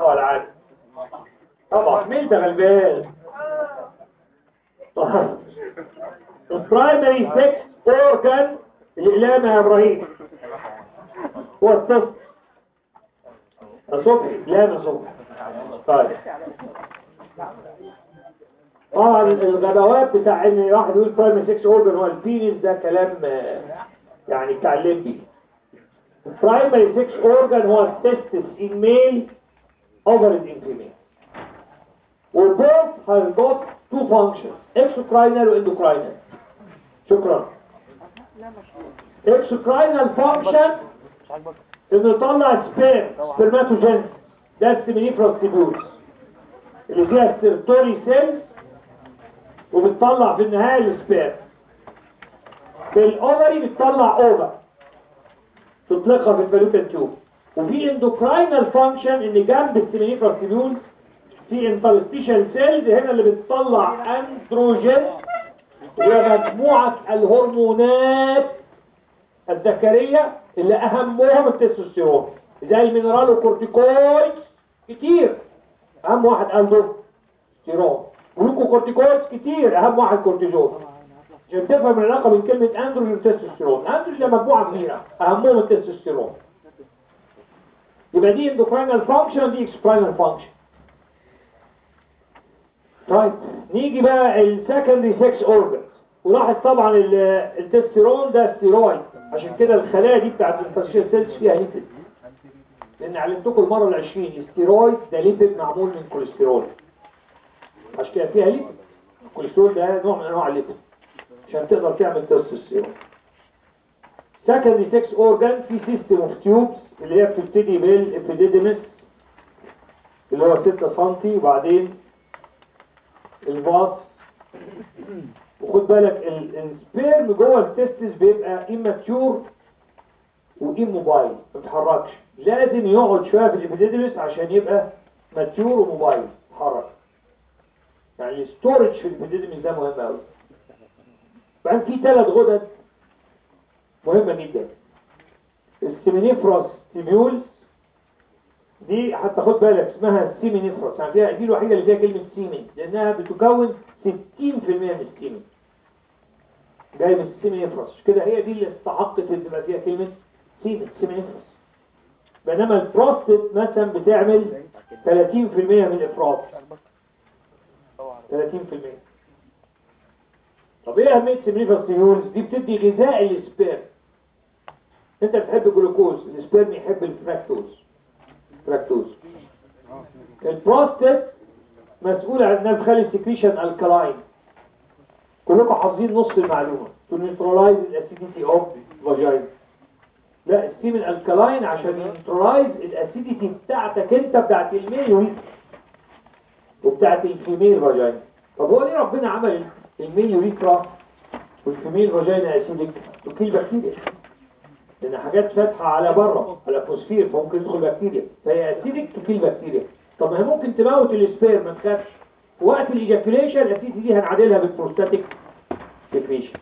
صح ولا عادي طبعا مين ده غلبان طيب البرايمري سكس اورجان الاقلام يا ابراهيم هو الطفل صبحي اقلام صبحي طيب طبعا الغباوات بتاع ان واحد يقول برايمري سكس اورجان هو البينيس ده كلام آه، يعني بتاع الليمبي primary sex organ هو testis in male ovaries in female و both have got two functions exocrinal و endocrinal شكرا exocrinal function انه يطلع سبير سبرماتوجينز ده السيمينيفراس تيبيولز اللي فيها السيرتوري سيلز وبتطلع في النهاية السبير في الاوفري بتطلع اوفر تطلقها في الفالوبيان تيوب وفي اندوكراينال فانكشن ان جنب السيمينيفراس تيبيول في انترستيشال سيلز هنا اللي بتطلع اندروجين وهي مجموعة الهرمونات الذكرية اللي اهمهم التستوستيرون زي المينرالوكورتيكويد كتير اهم واحد اندوستيرون جلوكوكورتيكويد كتير اهم واحد كورتيزون عشان تفهم العلاقة بين كلمة اندروجين والتستوستيرون اندروجين ده مجموعة كبيرة اهمهم التستوستيرون يبقى دي اندوكراينال فانكشن ودي اكسبراينال فانكشن طيب نيجي بقى السكندري سكس اورجن ولاحظ طبعا ال- التستيرون ده ستيرويد عشان كده الخلايا دي بتاعت الانترشيال سيلز فيها ليبيد لان علمتكم المره العشرين الستيرويد ده ليبيد معمول من كوليسترول عشان كده فيها ليبيد الكوليسترول ده نوع من انواع الليبيد عشان تقدر تعمل تستوستيرون سكندري سكس اورجان في سيستم اوف تيوبس اللي هي بتبتدي بالابيديديمس اللي هو 6 سم وبعدين الفاس وخد بالك ال- السبيرم جوه التستس بيبقى اماتيور واموبايل ما بيتحركش لازم يقعد شويه في الابيديديمس عشان يبقى ماتيور وموبايل يتحرك يعني الستورج في الابيديديمس ده مهم قوي بعدين في ثلاث غدد مهمة جدا السيمينيفروس تيبيولز دي حتى خد بالك اسمها سيمينيفروس يعني فيها دي الوحيدة اللي فيها كلمة سيمين لأنها بتكون 60% من السيمين جاي من السيمينيفروس مش كده هي دي اللي استحقت ان تبقى فيها كلمة سيمين سيمينيفروس بينما البروستات مثلا بتعمل 30% من الافراز 30% طب ايه اهميه سيمينيفروس تيبيولز دي بتدي غذاء للسبيرم انت بتحب الجلوكوز السبيرم يحب الفراكتوز فراكتوز البروستات مسؤول عن انها تخلي السكريشن الكلاين كلكم حافظين نص المعلومه تو نيوترلايز الاسيديتي اوف فاجينا لا السيمن الكلاين عشان ينترايز الاسيديتي بتاعتك انت بتاعت الميل ويز وبتاعت الفيميل فاجينا طب هو ليه ربنا عمل الميل يوريثرا والفيميل فاجينا اسيدك وكيل بكتيريا لان حاجات فاتحه على بره على الاتموسفير فممكن يدخل بكتيريا فهي اسيدك تكيل بكتيريا طب ما هي ممكن تموت السبير ما تخافش في وقت الايجاكوليشن الاسيديتي دي هنعادلها بالبروستاتيك سكريشن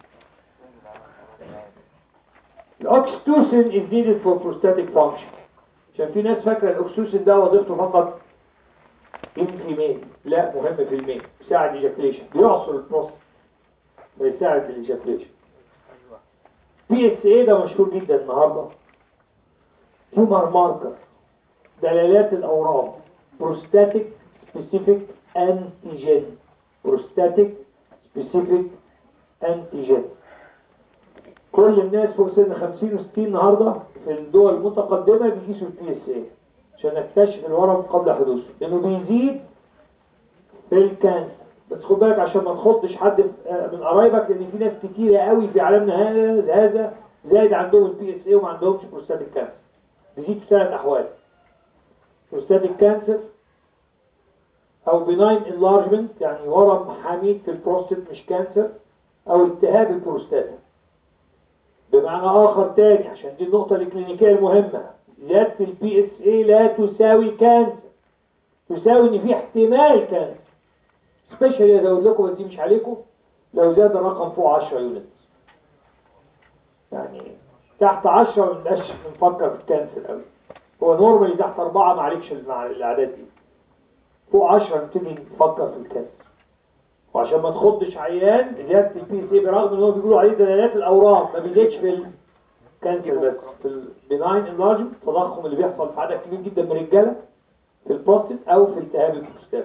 الاوكسيتوسين is needed for prostatic function عشان في ناس فاكره الاوكسيتوسين ده وظيفته فقط ان فيميل لا مهم في الميل بيساعد الايجاكوليشن بيعصر البروست بيساعد الايجاكوليشن بي اس اي ده مشهور جدا النهارده تيومر ماركر دلالات الاورام بروستاتيك سبيسيفيك انتيجين بروستاتيك سبيسيفيك انتيجين كل الناس فوق سن 50 و60 النهارده في الدول المتقدمه بيقيسوا البي اس اي عشان نكتشف الورم قبل حدوثه لانه بيزيد في الكانسر بس خد بالك عشان ما تخضش حد من قرايبك لان في ناس كتيره قوي في عالمنا هذا هذا زايد عندهم البي اس اي وما عندهمش بروستاتيك كانسر بيزيد في ثلاث احوال بروستاتيك كانسر او بناين انلارجمنت يعني ورم حميد في البروستات مش كانسر او التهاب البروستات بمعنى اخر تاني عشان دي النقطة الكلينيكية المهمة زيادة البي اس اي لا تساوي كانسر تساوي ان في احتمال كانسر سبيشالي ازود لكم بس دي مش عليكم لو زاد الرقم فوق 10 يونت يعني تحت 10 ما نبقاش بنفكر في الكانسر قوي هو نورمالي تحت أربعة ما عليكش مع الأعداد دي فوق 10 نبتدي نفكر في الكانسر وعشان ما تخضش عيان زيادة البي سي برغم ان هو بيقولوا عليه دلالات الأورام ما بيزيدش في الكانسر بس في البناين انلارجمنت التضخم اللي بيحصل في عدد كبير جدا من الرجالة في البروستات أو في التهاب البروستات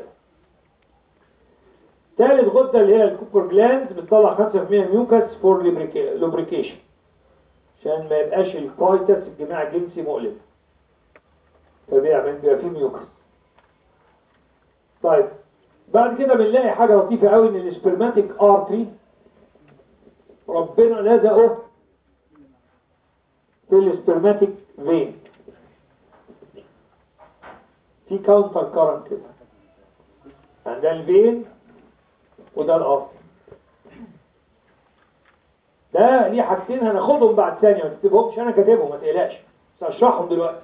ثالث غدة اللي هي الكوبر جلاند بتطلع 5% ميوكس فور لوبريكيشن عشان ما يبقاش الكويتس الجماع الجنسي مؤلم فبيعمل بيبقى فيه ميوكس طيب بعد كده بنلاقي حاجة لطيفة قوي ان السبرماتيك ارتري ربنا لزقه في السبرماتيك فين في كاونتر كارنت كده يعني ده الفين وده الارتري ده ليه حاجتين هناخدهم بعد ثانية ما تكتبهمش انا كاتبهم ما تقلقش بس هشرحهم دلوقتي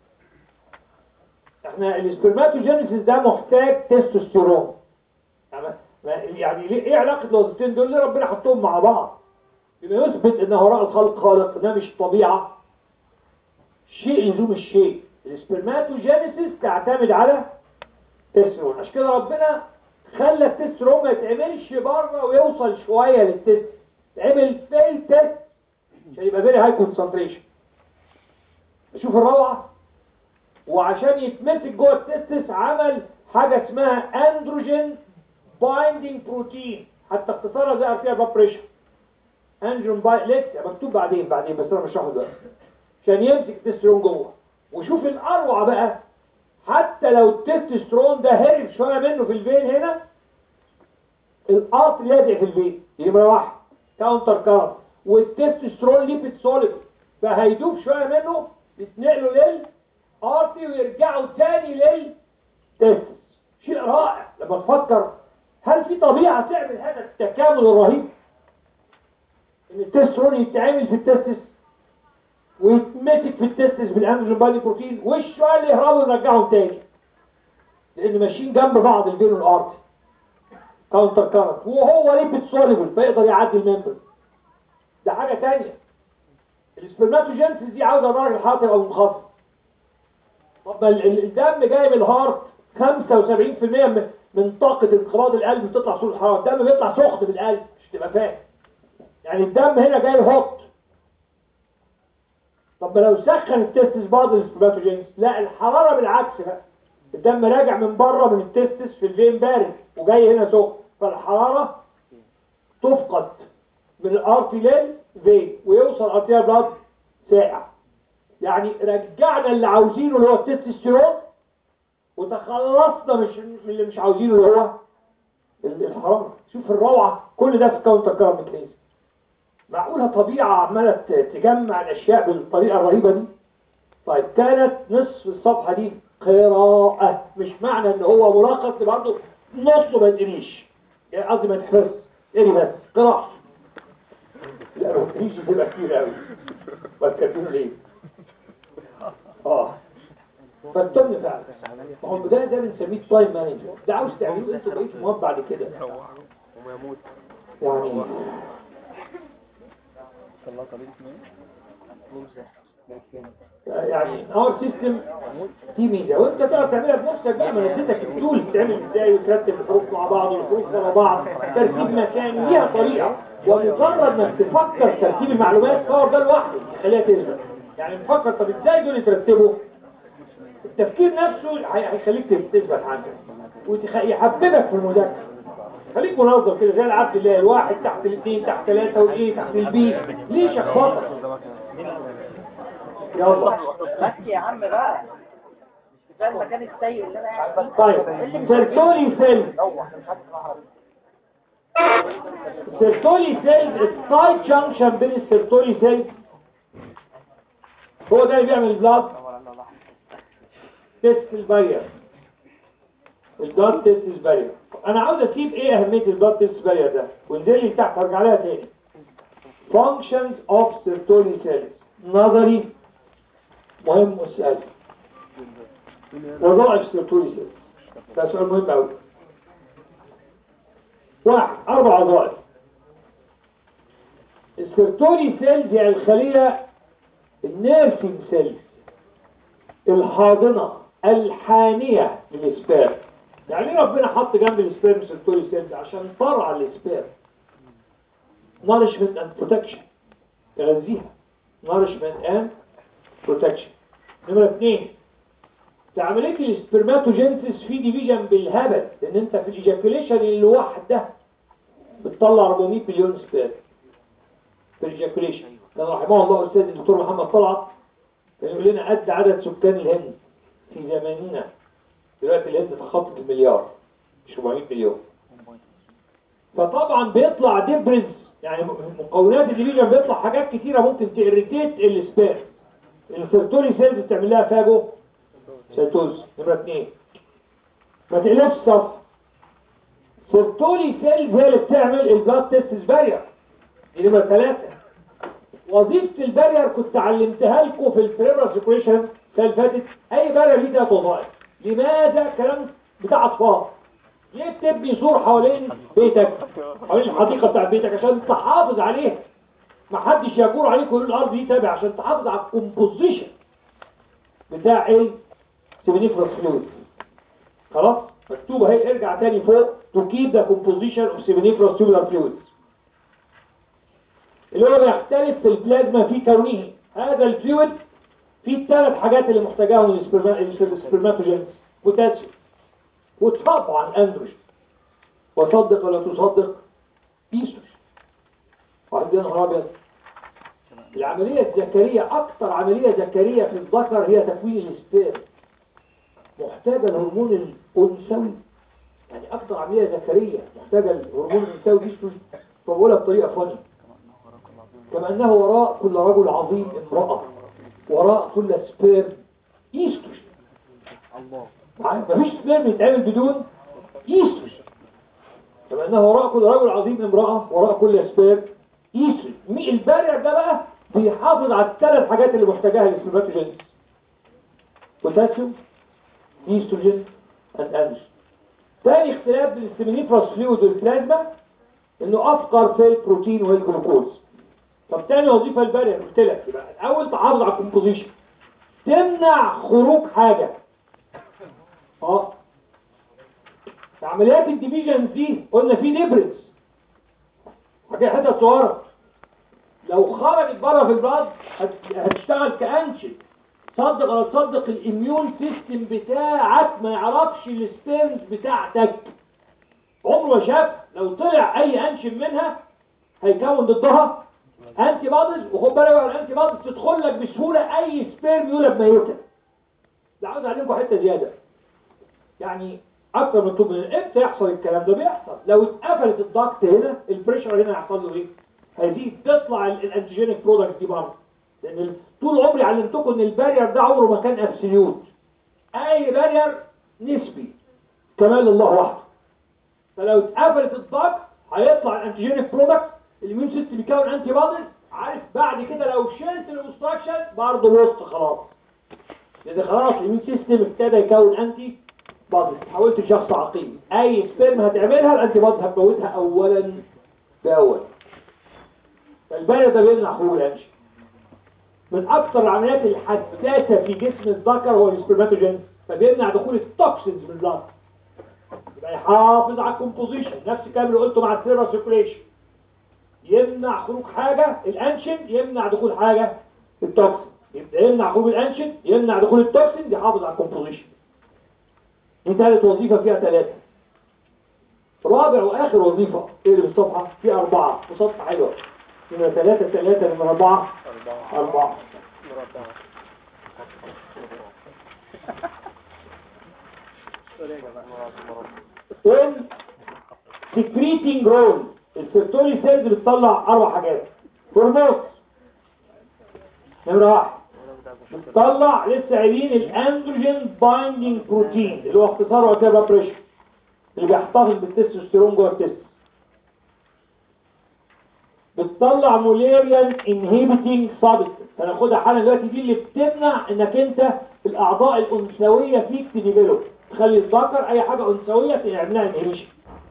احنا السبرماتوجينيسيس ده محتاج تستوستيرون يعني ليه ايه علاقه الوظيفتين دول اللي ربنا حطهم مع بعض بما يثبت ان وراء الخلق خالق ده مش طبيعه شيء يلزم الشيء السبرماتوجينيسيس تعتمد على تستوستيرون عشان كده ربنا خلى التستوستيرون ما يتعملش بره ويوصل شويه للتست يتعمل في التست عشان يبقى فيري هاي كونسنتريشن شوف الروعه وعشان يتمسك جوه التستس عمل حاجة اسمها اندروجين بايندينج بروتين حتى اختصارها ظهر فيها بلاد بريشر اندروجين باي لسه مكتوب بعدين بعدين بس انا مش هشرحه دلوقتي عشان يمسك التستيرون جوه وشوف الاروع بقى حتى لو التستوستيرون ده هرب شويه منه في الفين هنا القطر لازق في الفين دي نمره واحد كاونتر كارنت والتستوستيرون ليبيد سوليد فهيدوب شويه منه يتنقلوا لل ارتي ويرجعوا تاني للتست شيء رائع لما تفكر هل في طبيعة تعمل هذا التكامل الرهيب ان التسترون يتعمل في التستس ويتمسك في التستس بالانجل بادي بروتين والشوية اللي يهربوا يرجعهم تاني لان ماشيين جنب بعض الفين والارتي كاونتر كارنت وهو ليبيد سوليبل فيقدر يعدي الممبر ده حاجة تانية السبرماتوجينسيس دي عاوزة درجة الحرارة تبقى منخفضة طب الدم جاي من الهارت 75% من من طاقة انقباض القلب بتطلع صورة الحرارة الدم بيطلع سخن بالقلب مش تبقى فاهم يعني الدم هنا جاي هوت طب لو سخن التستس بعض السبرماتوجينز لا الحرارة بالعكس بقى الدم راجع من بره من التستس في الفين بارد وجاي هنا سخن فالحرارة تفقد من الارتي للفين ويوصل ارتيال بلاد ساقع يعني رجعنا اللي عاوزينه اللي هو التستوستيرون وتخلصنا مش من اللي مش عاوزينه اللي هو الحرام شوف الروعة كل ده في كاونتر كار ميكانيزم معقولة طبيعة عمالة تجمع الأشياء بالطريقة الرهيبة دي طيب كانت نصف الصفحة دي قراءة مش معنى ان هو ملخص برضه نصه ما تقريش يعني قصدي ما تحفظ اقري بس قراءة لا ما تقريش تبقى كتير قوي بس كاتبينه ليه؟ اه فالتم فعلا ما هو البداية ده بنسميه تايم مانجر ده عاوز تعملوه انتوا بقيتوا مواد بعد كده يعني يعني اور سيستم دي ميزه وانت تقدر تعملها بنفسك بقى ما اديتك التول بتعمل ازاي وترتب الحروف مع بعض والحروف ورا بعض ترتيب مكان ليها طريقه ومجرد ما تفكر ترتيب المعلومات فهو ده لوحده يخليها تثبت يعني نفكر طب ازاي دول يترتبوا التفكير نفسه هيخليك تثبت عندك ويحببك في المذاكره خليك منظم كده زي العبد الله الواحد تحت الاثنين تحت ثلاثة والايه تحت البي ليه شخبطة يلا بس يا عم بقى ده المكان السيء اللي انا قاعد فيه طيب سيرتولي سيل السيرتولي سيل السايد جانكشن بين السيرتولي سيل هو ده اللي بيعمل البلاد تيست البارير البلاد تيست البارير انا عاوز اسيب ايه اهميه البلاد تيست البارير ده وانزل لي تحت هرجع لها تاني functions of Sertoli cells نظري مهم وسؤال وظائف Sertoli cells ده سؤال مهم قوي واحد اربع وظائف السيرتولي سيلز يعني الخلية النيرسينج سيلز الحاضنة الحانية للسبيرم يعني ليه ربنا حط جنب السبيرم سيرتولي سيلز عشان فرع السبيرم nourishment and protection تغذيها nourishment and protection نمرة اثنين في عملية السبرماتوجينسيس في ديفيجن بالهبل لان انت في الايجاكوليشن الواحدة بتطلع 400 مليون سبيرم في الايجاكوليشن كان رحمه الله استاذ الدكتور محمد طلعت كان يقول لنا قد عدد سكان الهند في زماننا دلوقتي الهند تخطط المليار 700 مليون فطبعا بيطلع ديبرز يعني مكونات الديفيجن بيطلع حاجات كتيرة ممكن تيريتيت السبيرم السيرتولي سيلز بتعمل لها فاجو سيتوز نمرة اتنين ما تقلقش صف سيرتولي سيلز هي اللي بتعمل البلاد تيستس بارير دي نمرة ثلاثة وظيفة البارير كنت علمتها لكم في البريمرال سيكويشن السنة اللي فاتت أي بارير ليه تلات وظائف لماذا كلام بتاع أطفال ليه بتبني سور حوالين بيتك حوالين الحديقة بتاع بيتك عشان تحافظ عليها محدش يجور عليك ويقول الأرض دي تابع عشان تحافظ على الكومبوزيشن بتاع ايه سيمينيفرس فلويد خلاص مكتوب اهي ارجع تاني فوق to keep the composition of seminiferous tubular fluids اللي هو بيختلف في البلازما في كونه هذا الفلويد فيه الثلاث حاجات اللي محتاجاهم السبرماتوجينز بوتاسيوم وطبعا اندروجين وصدق ولا تصدق ايستروجين واحد يا نهار ابيض العملية الذكرية أكثر عملية ذكرية في الذكر هي تكوين السبير محتاجة الهرمون الأنثوي يعني أكثر عملية ذكرية محتاجة الهرمون الأنثوي دي فبقولها بطريقة فني كما أنه وراء كل رجل عظيم امرأة وراء كل سبير إيستروجين مفيش سبير يتعمل بدون إيستروجين كما أنه وراء كل رجل عظيم امرأة وراء كل سبير إيستروجين البارير ده بقى بيحافظ على الثلاث حاجات اللي محتاجاها السبرماتوجينز بوتاسيوم ايستروجين اند انجين تاني اختلاف بين السيمينيفراس فلويد والبلازما انه افقر في البروتين والجلوكوز طب تاني وظيفه البارير قلت لك يبقى الاول تحافظ على الكومبوزيشن تمنع خروج حاجه اه في عمليات الديفيجن دي قلنا في ديبرنس حاجه حته صغيره لو خرجت بره في البلاد هتشتغل كأنشن صدق ولا تصدق الاميون سيستم بتاعك ما يعرفش السبيرمز بتاعتك عمره ما شاف لو طلع اي انشن منها هيكون ضدها انتي بادز وخد بالك بقى الانتي بادز تدخل لك بسهوله اي سبيرم يولد ميته ده عاوز اعلمكم حته زياده يعني اكتر من طب امتى يحصل الكلام ده بيحصل لو اتقفلت الضغط هنا البريشر هنا هيحصل له ايه هيزيد تطلع الانتيجينيك برودكت دي برضه لان طول عمري علمتكم ان البارير ده عمره ما كان ابسوليوت اي بارير نسبي كمال الله وحده فلو اتقفلت الضغط هيطلع الانتيجينيك برودكت الاميون سيستم بيكون انتي بوديز عارف بعد كده لو شلت الاوبستراكشن برضه وسط خلاص لان خلاص الاميون سيستم ابتدى يكون انتي بوديز حولت لشخص عقيم اي سبيرم هتعملها الانتي بوديز هتموتها اولا باول فالبارير ده بيمنع خروج الانشي من اكثر العمليات الحساسه في جسم الذكر هو السبرماتوجين فبيمنع دخول التوكسينز من البلاد يبقى يحافظ على الكومبوزيشن نفس الكلام اللي قلته مع السيرفر سيركوليشن يمنع خروج حاجه الانشن يمنع دخول حاجه التوكسين يبقى يمنع خروج الانشن يمنع دخول التوكسين يحافظ على الكومبوزيشن دي ثالث وظيفه فيها ثلاثه رابع واخر وظيفه ايه اللي بالصفحه في اربعه وصفحه حلوه نمرة ثلاثة ثلاثة نمرة أربعة أربعة when secreting role السيرتولي سيلز بتطلع أربع حاجات هرمون نمرة واحد بتطلع لسه قايلين الاندروجين بايندينج بروتين اللي هو اختصاره وتبقى بريشر اللي بيحتفظ بالتستوستيرون جوه التست بتطلع موليريان انهيبيتنج سابستنس هناخدها حالا دلوقتي دي اللي بتمنع انك انت الاعضاء الانثويه فيك تديفلوب تخلي الذكر اي حاجه انثويه تعملها انهيبيشن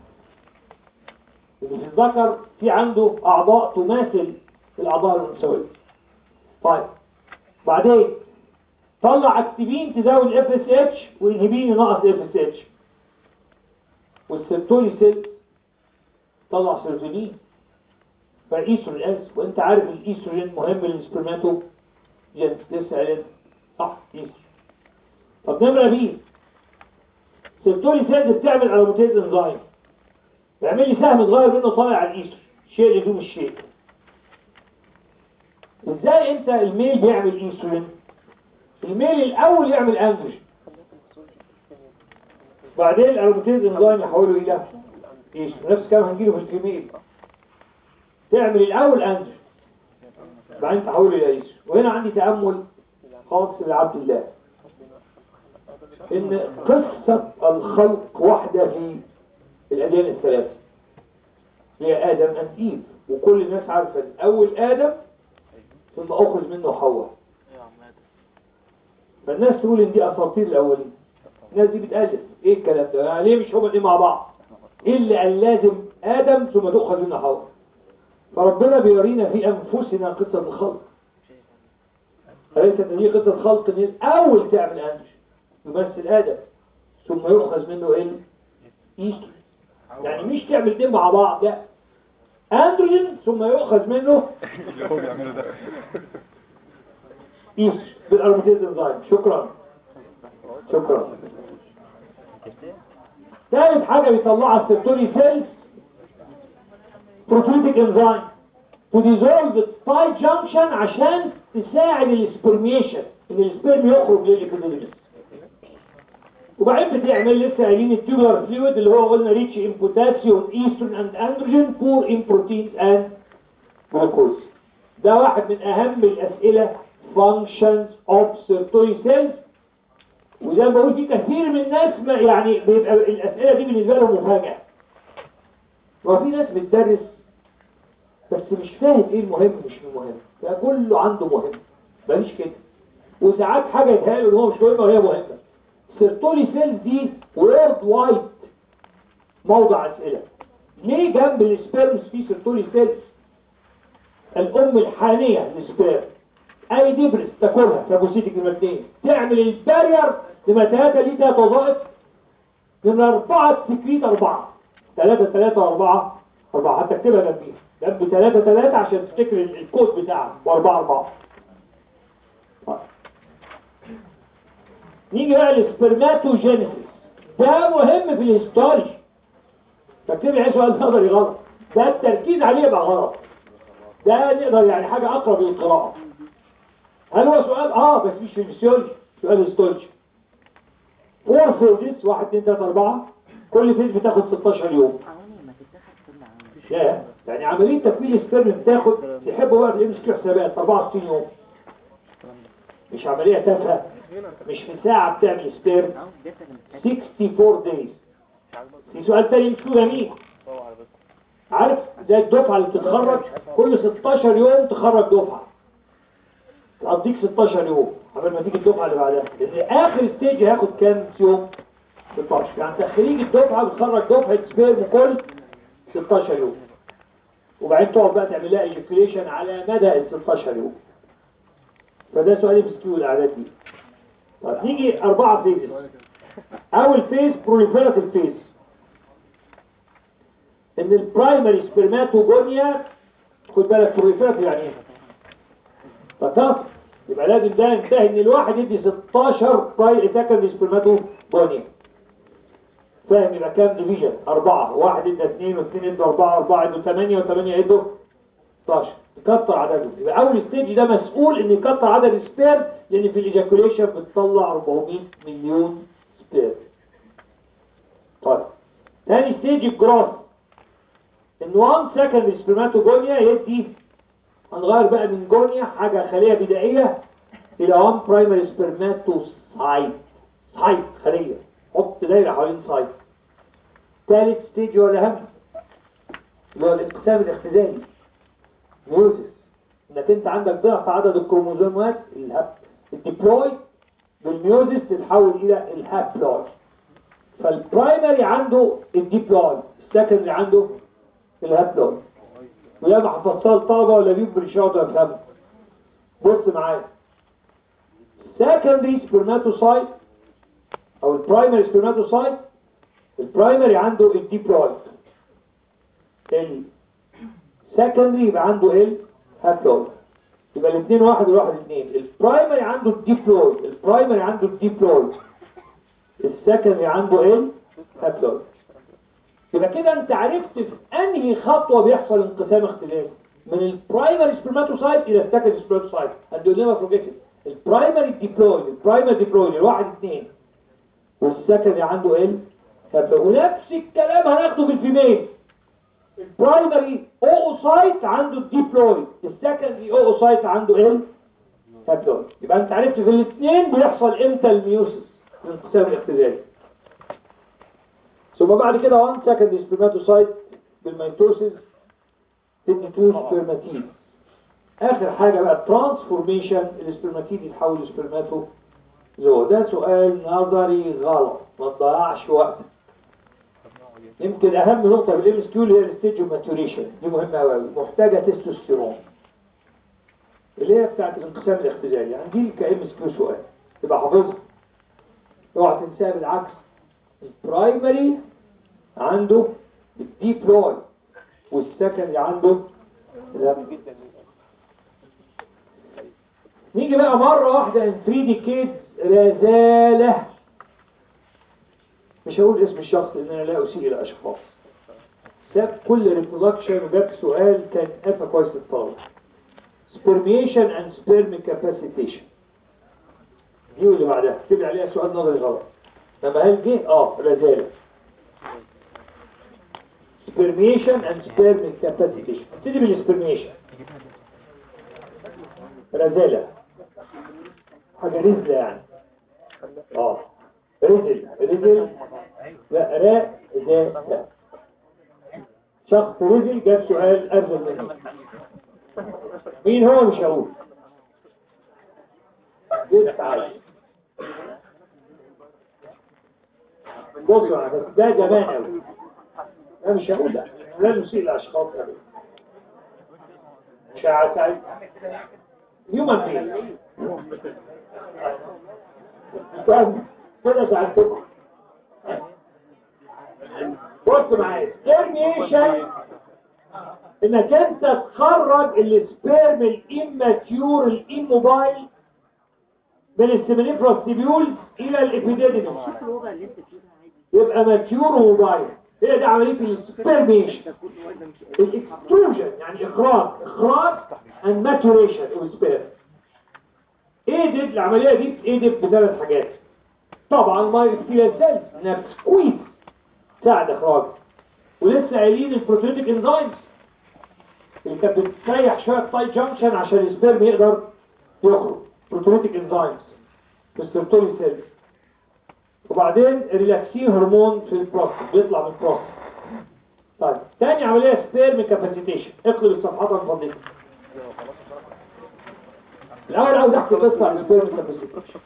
لان في الذكر في عنده اعضاء تماثل الاعضاء الانثويه طيب بعدين طلع اكتبين تزود الاف اس اتش وانهبين ينقص الاف اس اتش والسيرتولي سيل طلع سيروتونين فايسرو الانس وانت عارف الايستروجين مهم للسبرماتو جنس لسه قالت صح ايستروجين طب نمرة بي سيرتولي سيلز بتعمل اروماتيز انزايم بيعمل لي سهم صغير منه طالع على الايستروجين شيء لزوم الشيء ازاي انت الميل بيعمل انسولين الميل الاول يعمل اندروجين بعدين الاروماتيز انزايم يحوله الى ايش نفس الكلام هنجيله في الفيميل تعمل الاول اندروجين بعدين تحوله الى ايش وهنا عندي تامل خاص لعبد الله ان قصه الخلق واحده في الاديان الثلاثه هي ادم اند ايف وكل الناس عارفه ان اول ادم ثم اخرج منه حواء فالناس تقول ان دي اساطير الاولين الناس دي بتألف ايه الكلام ده يعني ليه مش هما الاثنين مع بعض ايه اللي قال لازم ادم ثم تؤخذ منه حواء فربنا بيورينا في انفسنا قصه الخلق أليست ان هي قصه خلق ان الاول تعمل انش يمثل ادم ثم يؤخذ منه ايه ايستروجين يعني مش تعمل الاثنين مع بعض لا اندروجين ثم يؤخذ منه اللي هو بيعمله ده ايش بالاروماتيز انزايم شكرا شكرا ثالث حاجة بيطلعها السيرتولي سيلز بروتيتيك انزايم to dissolve the tight junction عشان تساعد السبرميشن ان السبرم يخرج للإكوديمس وبعدين بتعمل لسه قايلين التيوبر فلويد اللي هو قلنا ريتش ان بوتاسيوم ايسترون اند اندروجين بور ان بروتينز اند جلوكوز ده واحد من اهم الاسئله functions of Sertoli cells وزي ما بقول في كثير من الناس ما يعني بيبقى الاسئله دي بالنسبه لهم مفاجاه وفي ناس بتدرس بس مش فاهم ايه المهم مش المهم فكله عنده مهم ماليش كده وساعات حاجه يتهيأ له ان هو مش مهمه وهي مهمه سيرتولي سيلز دي وورد وايد موضع اسئله ليه جنب السبيرمز في سيرتولي سيلز الام الحانيه للسبيرم اي دبرس تاكلها فاجوسيتك نمرة اتنين تعمل البارير نمرة تلاتة ليه تلات وظائف نمرة اربعة تكريت اربعة تلاتة تلاتة واربعة اربعة حتى اكتبها جنبيها جنب تلاتة تلاتة عشان تفتكر ال- الكود بتاعها واربعة اربعة طيب. نيجي بقى للسبرماتوجينيسيس ده مهم في الهيستولوجي فاكتبي عايز سؤال نظري غلط ده التركيز عليه يبقى غلط ده نقدر يعني حاجة أقرب للقراءة هل هو سؤال اه بس مش في الفسيولوجي سؤال هيستولوجي فور فيزز واحد اتنين تلاتة أربعة كل فيز بتاخد 16 يوم يا يعني عملية تكوين السبرم بتاخد تحبوا بقى في الام اس كيو حسابات 64 يوم مش عملية تافهة مش في ساعة بتعمل سبرم 64 days في سؤال تاني مش جميل عارف زي الدفعة اللي بتتخرج كل 16 يوم تخرج دفعة تقضيك 16 يوم قبل ما تيجي الدفعة اللي بعدها لأن آخر ستيج هياخد كام يوم 16 يعني تخريج الدفعة بتخرج دفعة سبيرم كل 16 يوم وبعدين تقعد بقى تعمل لها ايجيكوليشن على مدى ال 16 يوم فده سؤال مسكيو الأعداد دي طب نيجي أربعة فيزز أول فيز بروليفيراتيف فيز ان البرايمري سبرماتوجونيا خد بالك بروليفيراتيف يعني ايه فخلاص يبقى لازم ده ينتهي ان الواحد يدي 16 براي سكند سبرماتوجونيا فاهم يبقى كام ديفيجن أربعة واحد ادى اثنين واثنين ادوا أربعة أربعة ادوا ثمانية وثمانية ادوا 16 يكتر عددهم يبقى أول ستيج ده مسؤول إن يكتر عدد السبيرم لأن في الإيجاكوليشن بتطلع 400 مليون سبيرم طيب تاني ستيج الجراس ان 1 سكند سبرماتوجونيا يدي هنغير بقى من جونيا حاجة خلية بدائية إلى 1 برايمري سبرماتوسايت سايت خلية حط دايرة حوالين سايت ثالث ستيج هو الأهم اللي هو الانقسام الاختزالي ميوزس انك انت عندك ضعف عدد الكروموزومات الهاب الديبلوي بالميوزس تتحول الى الهابلوي فالبرايمري عنده الديبلوي السكندري عنده الهابلوي وياما حفظتها الطلبه ولا بيهم بالشاطر يفهموا بص معايا secondary spermatocyte او البرايمري spermatocyte البرايمري عنده الديبلويد السكندري يبقى عنده ال هابلويد يبقى الاثنين واحد والواحد اثنين البرايمري عنده الديبلويد البرايمري عنده الديبلويد السكندري عنده ال هابلويد يبقى كده انت عرفت في انهي خطوه بيحصل انقسام اختلافي من البرايمري سبرماتوسايت الى السكندري سبرماتوسايت هتقول فروجيتد البرايمري ديبلويد البرايمري ديبلويد الواحد اثنين والسكندري عنده ال هابلويد ونفس الكلام هناخده في الفيميل البرايمري اوسايت عنده الديبلويد السكندري اوسايت عنده ال هابلويد يبقى انت عرفت في الاثنين بيحصل امتى الميوسيس الانقسام الاختزالي ثم بعد كده 1 سكند سبرماتوسايت بالميتوسيس تدي 2 سبرماتيد اخر حاجه بقى ترانسفورميشن السبرماتيد يتحول لسبرماتو زو ده سؤال نظري غلط ما تضيعش وقت يمكن اهم نقطه في الام اس كيو اللي هي الستيج ماتوريشن دي مهمه قوي محتاجه تستوستيرون اللي هي بتاعت الانقسام الاختزالي يعني دي كام اس كيو سؤال تبقى حافظها اوعى تنساها بالعكس البرايمري عنده الديبلوي والسكندري عنده الهب. نيجي بقى مرة واحدة ان 3 دي كيد رزالة مش هقول اسم الشخص لان انا لا اسيء الى اشخاص ساب كل ريبرودكشن وجاب سؤال كان قفا كويس للطلبة سبرميشن اند سبرم كاباسيتيشن دي واللي بعدها اكتب لي عليها سؤال نظري غلط لما هل جه اه رزالة سبرميشن اند سبرم كاباسيتيشن ابتدي بالسبرميشن رزالة حاجة رزلة يعني اه رزل رزل لا راء ذا لا شخص رزل جاب سؤال أرزل منه مين هو مش هقول يسعى بصوا على ده جبان قوي انا مش هقول ده لا نسيء الاشخاص قوي مش هساعد هيومن بين كده ساعدتكم بص معايا سبيرميشن انك انت تخرج السبيرم الاماتيور الاموبايل من السيمينيفروس تيبيولز الى الابيديديموس يبقى ماتيور وموبايل هي دي عمليه السبيرميشن الاكستروجن يعني اخراج اخراج and maturation of sperm ايدد العمليه دي ايدد بثلاث حاجات طبعا ماي ابتيال سيلز انها بتسكويز تساعد اخراج ولسه قايلين البروتينيك انزيمز اللي كانت بتريح شويه تاي جانكشن عشان السبيرم يقدر يخرج بروتينيك انزيمز السيرتولي سيلز وبعدين الريلاكسين هرمون في البروستات بيطلع من البروستات طيب تاني عمليه سبيرم كاباسيتيشن اقلب الصفحات من فضلك الاول عاوز احكي قصه عن السبيرم كاباسيتيشن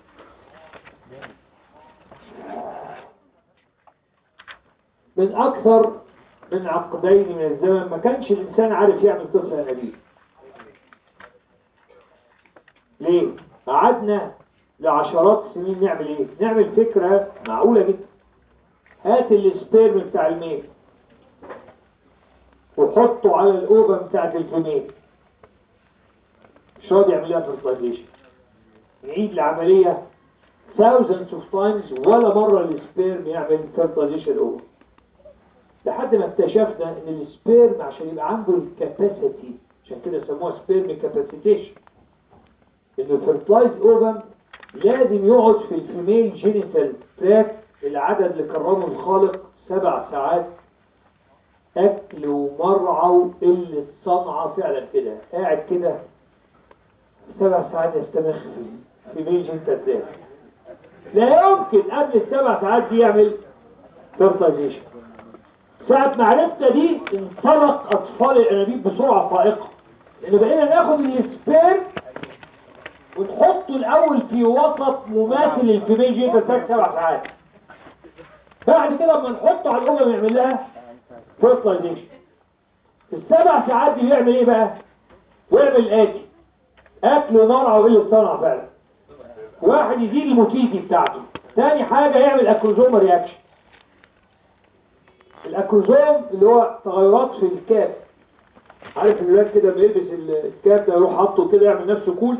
من اكثر من عقدين من الزمن ما كانش الانسان عارف يعمل طفل انابيب ليه قعدنا لعشرات السنين نعمل ايه نعمل فكرة معقولة جدا هات السبيرم بتاع الميل وحطه على الاوفن بتاعت الفيميل مش راضي يعمل لها فرتلايزيشن نعيد العملية thousands of times ولا مرة السبيرم يعمل فرتلايزيشن اوفن لحد ما اكتشفنا ان السبيرم عشان يبقى عنده الكاباسيتي عشان كده سموها سبيرم كاباسيتيشن ان الفرتلايز اوفن لازم يقعد في الفيميل جينيتال تراك العدد اللي كرمه الخالق سبع ساعات اكل ومرعى وقلة صنعة فعلا كده قاعد كده سبع ساعات يستمخ في الفيميل جينيتال تراك لا يمكن قبل السبع ساعات دي يعمل فرتلايزيشن ساعة ما عرفنا دي انطلق اطفال الانابيب بسرعة فائقة لان بقينا ناخد السبيرم ونحطه الاول في وسط مماثل للفيميل جيتا تاك سبع ساعات بعد كده لما نحطه على الامم يعمل لها فيرتلايزيشن السبع ساعات دي بيعمل ايه بقى؟ ويعمل الاتي اكل ومرعى وقله صنع فعلا واحد يزيد الموتيليتي بتاعته تاني حاجة يعمل اكروزوم رياكشن الاكروزوم اللي هو تغيرات في الكاب عارف الولاد كده بيلبس الكاب ده يروح حاطه كده يعمل نفسه كول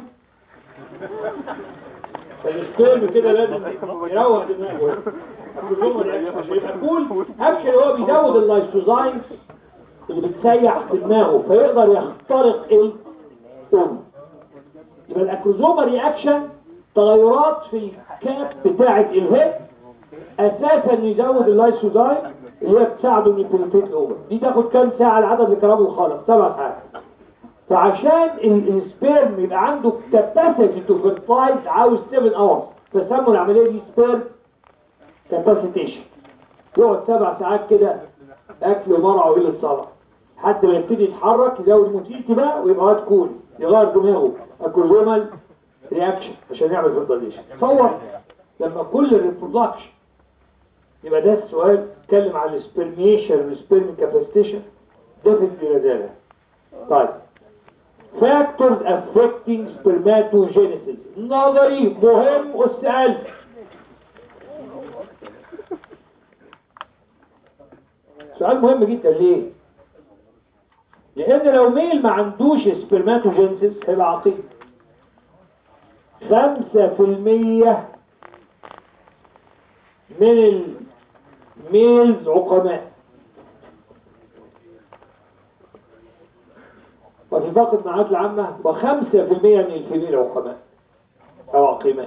فالسبيرم كده لازم يروق دماغه اكروزوم رياكشن عشان يبقى كول اكشن هو بيزود اللايسوزايمز اللي بتسيح في دماغه فيقدر يخترق الأم يبقى الاكروزوما رياكشن تغيرات في الكاب بتاعة الهيد اساسا يزود اللايسوزايم اللي هي بتساعده انه يبنتريت الاوفر دي تاخد كام ساعة العدد اللي كلامه الخالق سبع ساعات فعشان ال- السبيرم يبقى عنده كاباسيتي تو فيرتايز عاوز 7 اورز فسموا العملية دي سبيرم كاباسيتيشن يقعد سبع ساعات كده اكل ومرع وقلة صلاة لحد ما يبتدي يتحرك يزود موتيلتي بقى ويبقى واد كول يغير دماغه اكروزومال رياكشن عشان يعمل فيرتايزيشن تصور لما كل الريبرودكشن يبقى ده السؤال اتكلم عن السبرميشن والسبرم كاباسيتيشن ده في البلادانة طيب factors affecting spermatogenesis نظري مهم والسؤال سؤال مهم جدا ليه لان لو ميل ما عندوش سبرماتوجينسيس هيبقى عقيم خمسة في المية من الميلز عقماء وفي باقي المعاد العامة وخمسة في المية من الفيميل عقماء أو عقيمات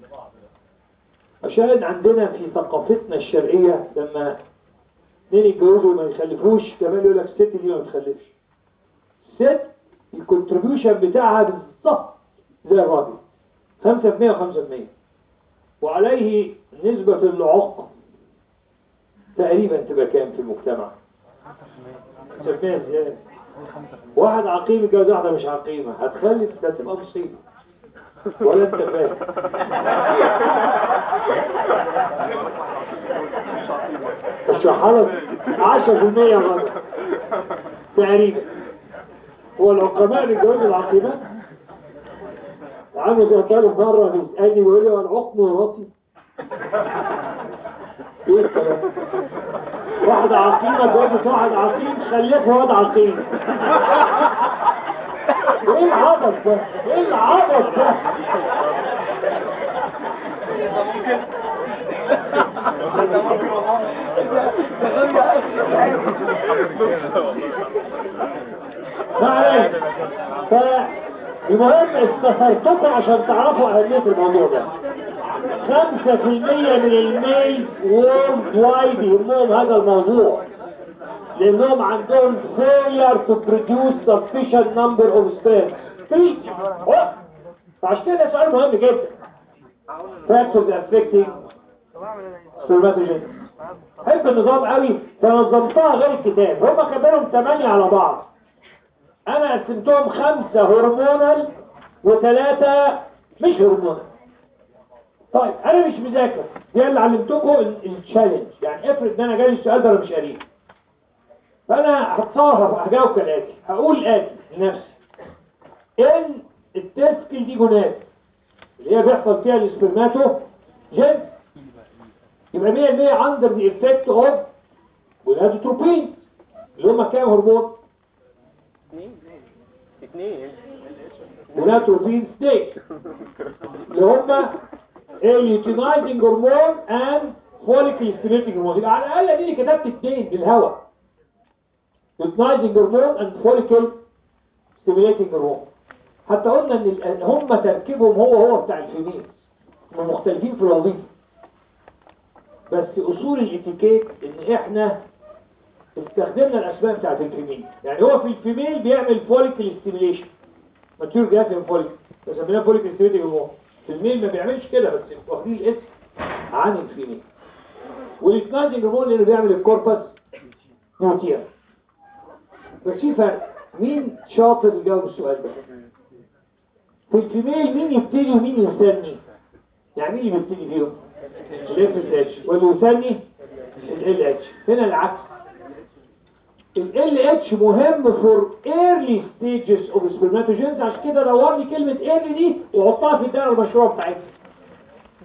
عشان عندنا في ثقافتنا الشرقية لما اثنين يتجوزوا وما يخلفوش كمان يقول لك الست دي ما بتخلفش الست الكونتريبيوشن بتاعها بالظبط زي الراجل 5% و5% وعليه نسبة العق تقريبا تبقى كام في المجتمع 5% ازاي واحد عقيم يتجوز واحدة مش عقيمة هتخلف ده تبقى مصيبة ولا انت فاهم اشرحها لك 10% غلط تقريبا هو العقماء بيتجوزوا العقيمات عامل زي طالب مرة بيسألني ويقول لي هو العقم وراثي ايه الكلام واحدة عقيمة اتجوزت واحد عقيم خلفها واد عقيم ايه العبط ده؟ ايه العبط ده؟ معلش فالمهم استفرتكم عشان تعرفوا أهمية الموضوع ده خمسة في المية من الميل وورد وايد يهمهم هذا الموضوع لأنهم عندهم failure to produce sufficient number of sperm three أوه. فعشان كده سؤال مهم جدا factors affecting spermatogenesis حب النظام قوي فنظمتها غير الكتاب هم كبرهم ثمانية على بعض انا قسمتهم خمسة هرمونال وثلاثة مش هرمونال طيب انا مش مذاكر دي اللي علمتكم التشالنج يعني افرض ان انا جالي السؤال ده انا مش قريب فانا هتصرف هجاوب كالاتي هقول الاتي لنفسي ان التسكل دي جونات اللي هي بيحصل فيها الاسبرماتو جنس يبقى 100% عندر the effect of gonadotropin اللي هم كام هرمون؟ اثنين gonadotropin state اللي هم اليوتينايزنج هرمون اند فوليكل ستيميتنج هرمون يبقى على الاقل اديني كتبت اثنين بالهواء يوتينايزنج هرمون اند فوليكل ستيميتنج هرمون حتى قلنا ان ال- هم تركيبهم هو هو بتاع الفيميل هم مختلفين في الوظيفه بس اصول الاتيكيت ان احنا استخدمنا الاسماء بتاعت الفيميل يعني هو في الفيميل بيعمل فوليكل ستيميليشن ماتيور جاسم فوليكل بسميناها فوليكل ستيميليشن هرمون في الميل ما بيعملش كده بس واخدين الاسم عن الفيميل والاتنازنج هرمون اللي بيعمل الكوربس نوتير بس في فرق مين شاطر يجاوب السؤال ده في الفيميل مين يبتدي ومين يستني يعني مين اللي بيبتدي فيهم الاف اس اتش واللي يسمي ال اتش هنا العكس ال اتش مهم for early stages of spermatogenesis عشان كده دور لي كلمة early دي وحطها في الدائرة المشروع بتاعتها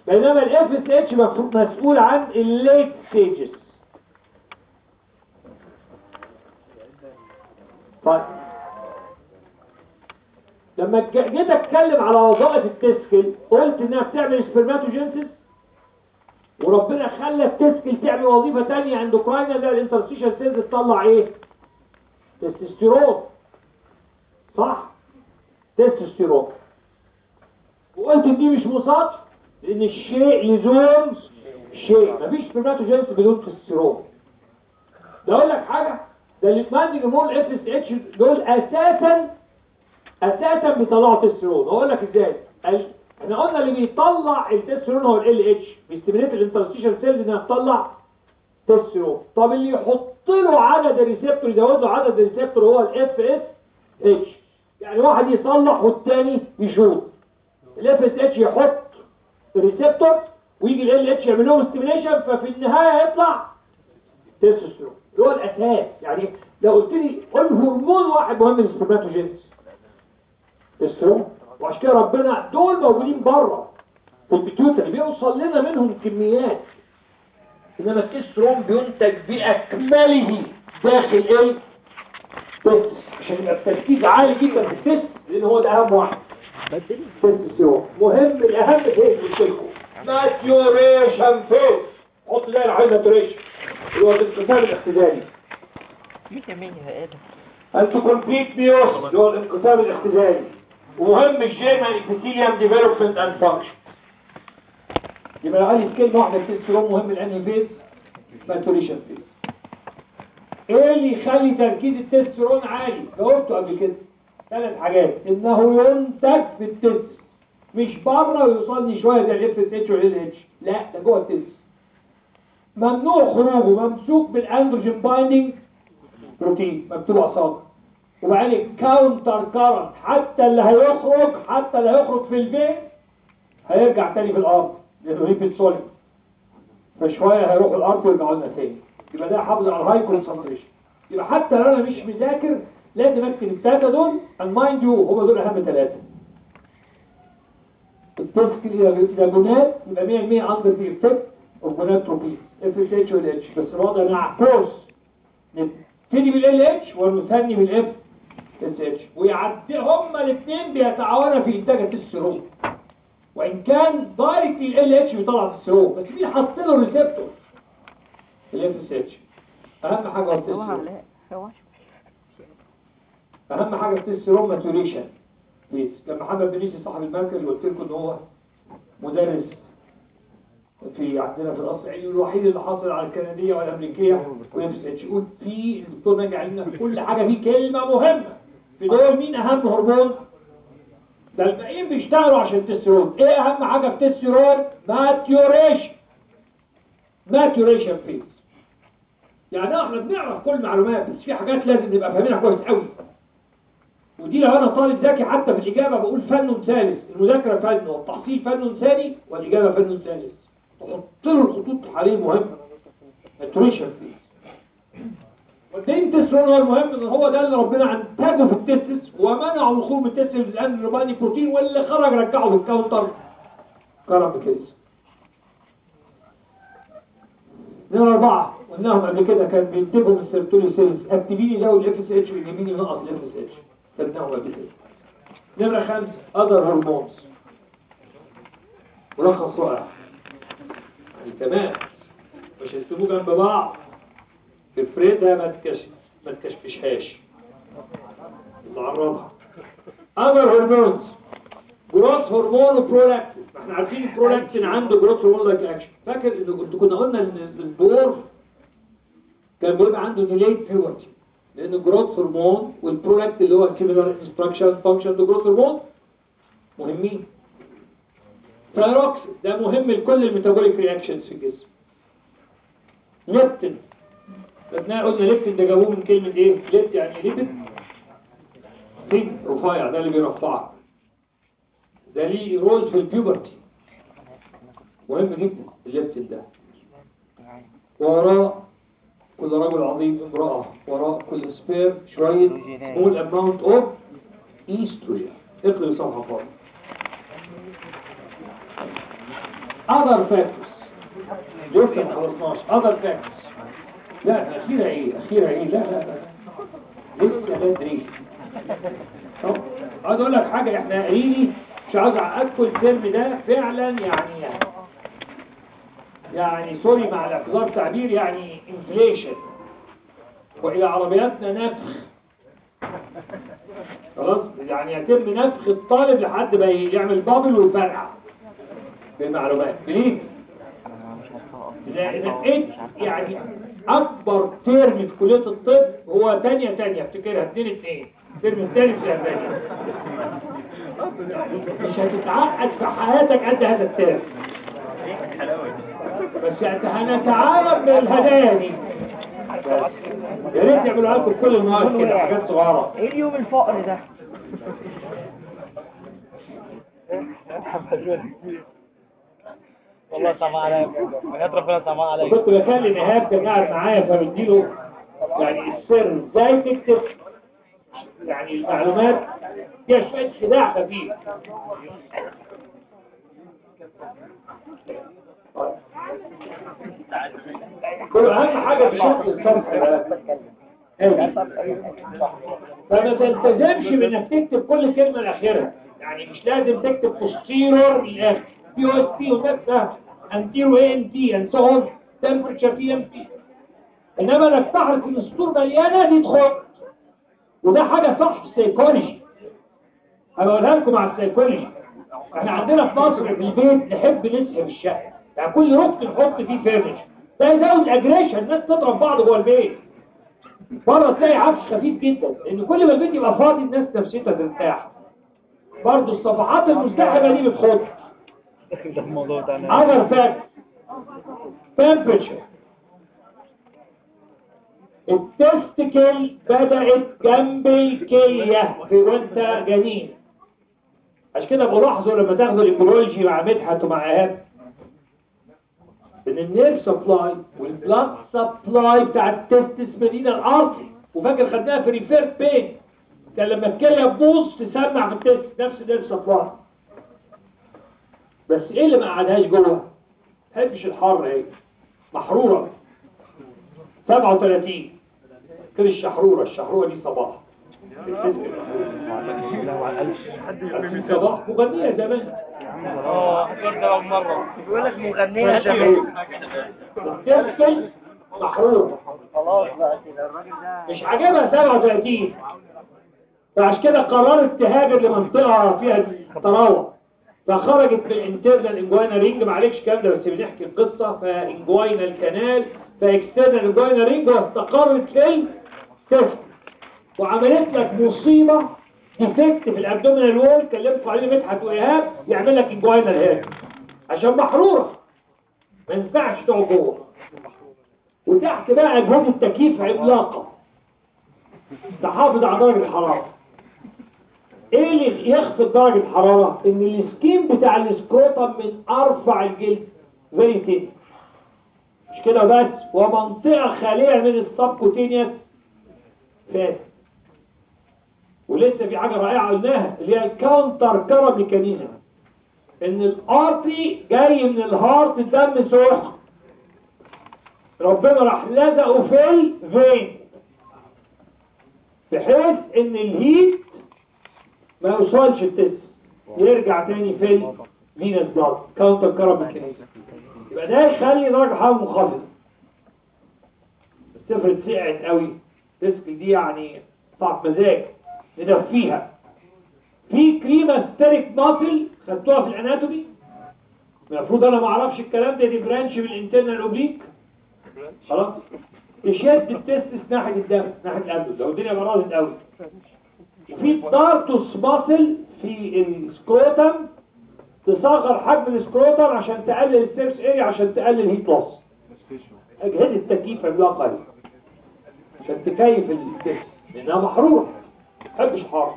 بينما الاف اس اتش مسؤول عن الليت ستيجز طيب لما ج- جيت اتكلم على وظائف التسكل قلت انها بتعمل سبرماتوجينسيس وربنا خلى التسكل تعمل وظيفه ثانيه اندوكراين اللي هي الانترستيشال سيلز تطلع ايه تستوستيرون صح تستوستيرون وقلت إن دي مش مصادفه لان الشيء يزوم شيء مفيش سبرماتوجينسيس بدون تستوستيرون ده اقول لك حاجه ده الاسماندنج هرمون الاف اس اتش دول اساسا اساسا بيطلعوا تستيرون اقول لك ازاي ال- احنا قلنا اللي بيطلع التستيرون هو ال اتش بيستمريت الانترستيشال سيلز انها تطلع تستيرون طب اللي يحط له عدد الريسبتور يزود له عدد الريسبتور هو الاف اس اتش يعني واحد يصلح والتاني يشوط الاف اس اتش يحط الريسبتور ويجي ال اتش يعمل لهم ستيميليشن ففي النهايه يطلع تستوستيرون اللي هو الاساس يعني لو قلت لي قول هرمون واحد مهم للسبرماتوجينز تستوستيرون وعشان كده ربنا دول موجودين بره في البيتيوتري بيوصل لنا منهم كميات انما التستوستيرون بينتج باكمله داخل ايه التست عشان يبقى التركيز عالي جدا في التست لان هو ده اهم واحد تستوستيرون مهم الاهم فين قلت لكم ماتيوريشن فين حط ده على ماتيوريشن اللي هو الانقسام الاختزالي مية مية يا ادم انتو كومبليت ميوس اللي هو الانقسام الاختزالي ومهم الجيرمان ابيثيليوم ديفلوبمنت اند فانكشن يبقى لو قال لي في كلمه واحده التستيرون مهم لانهي فيز ماتوريشن فيز ايه اللي يخلي تركيز التستيرون عالي جاوبته قبل كده ثلاث حاجات انه ينتج في التست مش بره ويوصلني شويه زي الاف اس اتش والال اتش لا ده جوه التست ممنوع خروجه ممسوك بالاندروجين بايندينج بروتين مكتوب قصاده وبعدين كاونتر كارنت حتى اللي هيخرج حتى اللي هيخرج في البيت هيرجع تاني في الارض لانه ليبيد سوليد فشويه هيروح الارض ويرجعوا لنا تاني يبقى ده حافظ على الهاي كونسنتريشن يبقى حتى لو انا مش مذاكر لازم اكتب الثلاثه دول and mind you هم دول اهم ثلاثه التسكيل الى جونات يبقى 100% اندر ذا افكت اوف جوناتروبين اف اس اتش وال اتش بس الوضع معكوس نبتدي بالال اتش ونثني بالاف اس اتش ويعدي هما الاثنين بيتعاونوا في انتاج التستيرون وان كان دايركتلي ال اتش بيطلع التستيرون بس مين حط له الريسبتور الاف اس اتش اهم حاجه هو هو التستيرون علاء هو اهم حاجه التستيرون ماتوريشن بيس كان محمد بنيسي صاحب المركز اللي قلت لكم ان هو مدرس في عندنا في القصر العيني الوحيد اللي حاصل على الكنديه والامريكيه ونفس يقول في الدكتور ناجي علمنا في كل حاجه فيه كلمه مهمه في دول مين اهم هرمون ده الباقيين بيشتغلوا عشان التستيرون ايه اهم حاجه في التستيرون ماتيوريشن ماتيوريشن فيز يعني احنا بنعرف كل المعلومات بس في حاجات لازم نبقى فاهمينها كويس قوي ودي لو انا طالب ذكي حتى في الاجابه بقول فن ثالث المذاكره فن والتحصيل فن ثاني والاجابه فن ثالث تحط له الخطوط حواليه مهمه ماتوريشن فيز والدين تسترون هو المهم ان هو ده اللي ربنا انتجه في التستس ومنعه الخروج من التستس لان الرباني بروتين واللي خرج رجعه في الكاونتر كرم كيس نمرة أربعة قلناهم قبل كده كان بينتجوا من السيرتولي سيلز اكتبيني لو الاف اس اتش واليمين نقص الاف اس اتش خدناهم قبل كده نمرة خمسة اذر هرمونز ملخص رائع يعني تمام مش هتكتبوا جنب بعض افردها ما تكش ما تكشفشهاش نعرضها اذر هرمونز جروث هرمون وبرولاكتين احنا عارفين البرولاكتين عنده جروث هرمون لايك اكشن فاكر ان كنت كنا قلنا ان الدور كان بيبقى عنده ديليد بيورتي لان الجروث هرمون والبرولاكت اللي هو سيميلار انستراكشن فانكشن ده جروث هرمون مهمين ثايروكسين ده مهم لكل الميتابوليك رياكشنز في الجسم ليبتين خدناه قلنا ليبتين ده جابوه من كلمة ايه؟ ليبت يعني ليبت ثين رفيع ده اللي بيرفعك ده ليه رول في البيوبرتي مهم جدا الليبتين ده وراء كل رجل عظيم امرأة وراء كل سبير شوية small amount of estrogen اقلب صفحة فاضي اذر فاكتورز لسه ما خلصناش اذر فاكتورز لا اخيرا ايه اخيرا ايه لا لا لا لسه بدري طب عايز اقول لك حاجه احنا قايلين مش عايز اعقدكم الترم ده فعلا يعني يعني سوري مع الاعتذار تعبير يعني انفليشن والى عربياتنا نفخ خلاص يعني يتم نفخ الطالب لحد ما يعمل بابل ويفرقع بالمعلومات ليه؟ إذا إذا إيه يعني أكبر ترم في كلية الطب هو تانية تانية افتكرها اتنين اتنين الترم التاني في الألمانيا مش هتتعقد في حياتك قد هذا الترم بس انت هنتعامل بالهدايا دي بس. يا ريت يعملوها لكم كل المواد كده حاجات صغيرة ايه اليوم الفقر ده والله سامع عليا بجد ربنا سامع عليا وكنت بخلي نهاب كان قاعد معايا فبديله يعني السر ازاي تكتب يعني المعلومات فيها شوية خداع خفيف كل أهم حاجة في شكل الصفحة ده أوي. فما تلتزمش بانك تكتب كل كلمة لآخرها يعني مش لازم تكتب posterior للآخر بي او اس بي وده سهل anterior اي ام تي and so on temperature بي ام تي انما انك تحرص ان السطور مليانة دي تخط وده حاجة صح في السيكولوجي هقولها لكم على السيكولوجي احنا عندنا في مصر في البيت نحب نسحب الشقة يعني كل ركن نحط فيه فيرنش ده يزود اجريشن الناس تضرب بعض جوه البيت بره تلاقي عفش خفيف جدا لان كل ما البيت يبقى فاضي الناس نفسيتها ترتاح برضه الصفحات المزدحمه دي بتخد ده الموضوع ده انا عمر فاكر temperature التستكل بدأت جنب الكلية في وانت جنين عشان كده بلاحظوا لما تاخدوا الامبرولوجي مع مدحت ومع ايهاب ان النيرف سبلاي والبلاد سبلاي بتاع التستس مدينة الارتري وفاكر خدناها في ريفير بين كان لما الكلية تبوظ تسمع في التست نفس النيرف سبلاي بس ايه اللي ما قعدهاش جوه تحبش الحر ايه محرورة 37 كده الشحرورة الشحرورة دي صباح عارفين صباح مغنية زمان اه حضرت اول مره بيقول لك مغنية زمان التسكل محرورة خلاص بقى كده الراجل ده مش عاجبها 37 فعشان كده قررت تهاجر لمنطقة فيها تراوح فخرجت من الانترنال انجوانا رينج معلش الكلام ده بس بنحكي القصة فانجوانا الكنال فاكسترنال انجوانا رينج واستقرت في التست وعملت لك مصيبة ديفكت في الابدومينال وول كلمتوا عليه مدحت وايهاب يعمل لك انجوانا هيك عشان محرورة ما ينفعش تقعد جوه وتحت بقى اجهزة التكييف عملاقة تحافظ على درجة الحرارة ايه اللي يخفض درجة الحرارة ان السكين بتاع السكروتم من ارفع الجلد فيري تين مش كده بس ومنطقة خالية من السبكوتينيوس فات ولسه في حاجة رائعة قلناها اللي هي الكاونتر كارا ميكانيزم ان الارتي جاي من الهارت دم سخن ربنا راح لزقه في الفين بحيث ان الهيت ما يوصلش التست يرجع تاني في الفينس بلاد كاونتر كارا ميكانيزم يبقى ده يخلي درجة حرارة منخفضة بس تفرد سقعت قوي تسكل دي يعني صعب مزاج ندفيها في كريمة ستيريك ماسل خدتوها في الاناتومي المفروض انا ما اعرفش الكلام ده دي برانش من الانترنال اوبليك خلاص تشد التستس ناحية الدم ناحية الابدو لو الدنيا برازت قوي وفي دارتوس ماسل في السكروتم تصغر حجم السكروتم عشان تقلل السيرس اريا عشان تقلل هيت لوس اجهزة التكييف عملاقة دي عشان تكيف التست لانها محروره محبش حار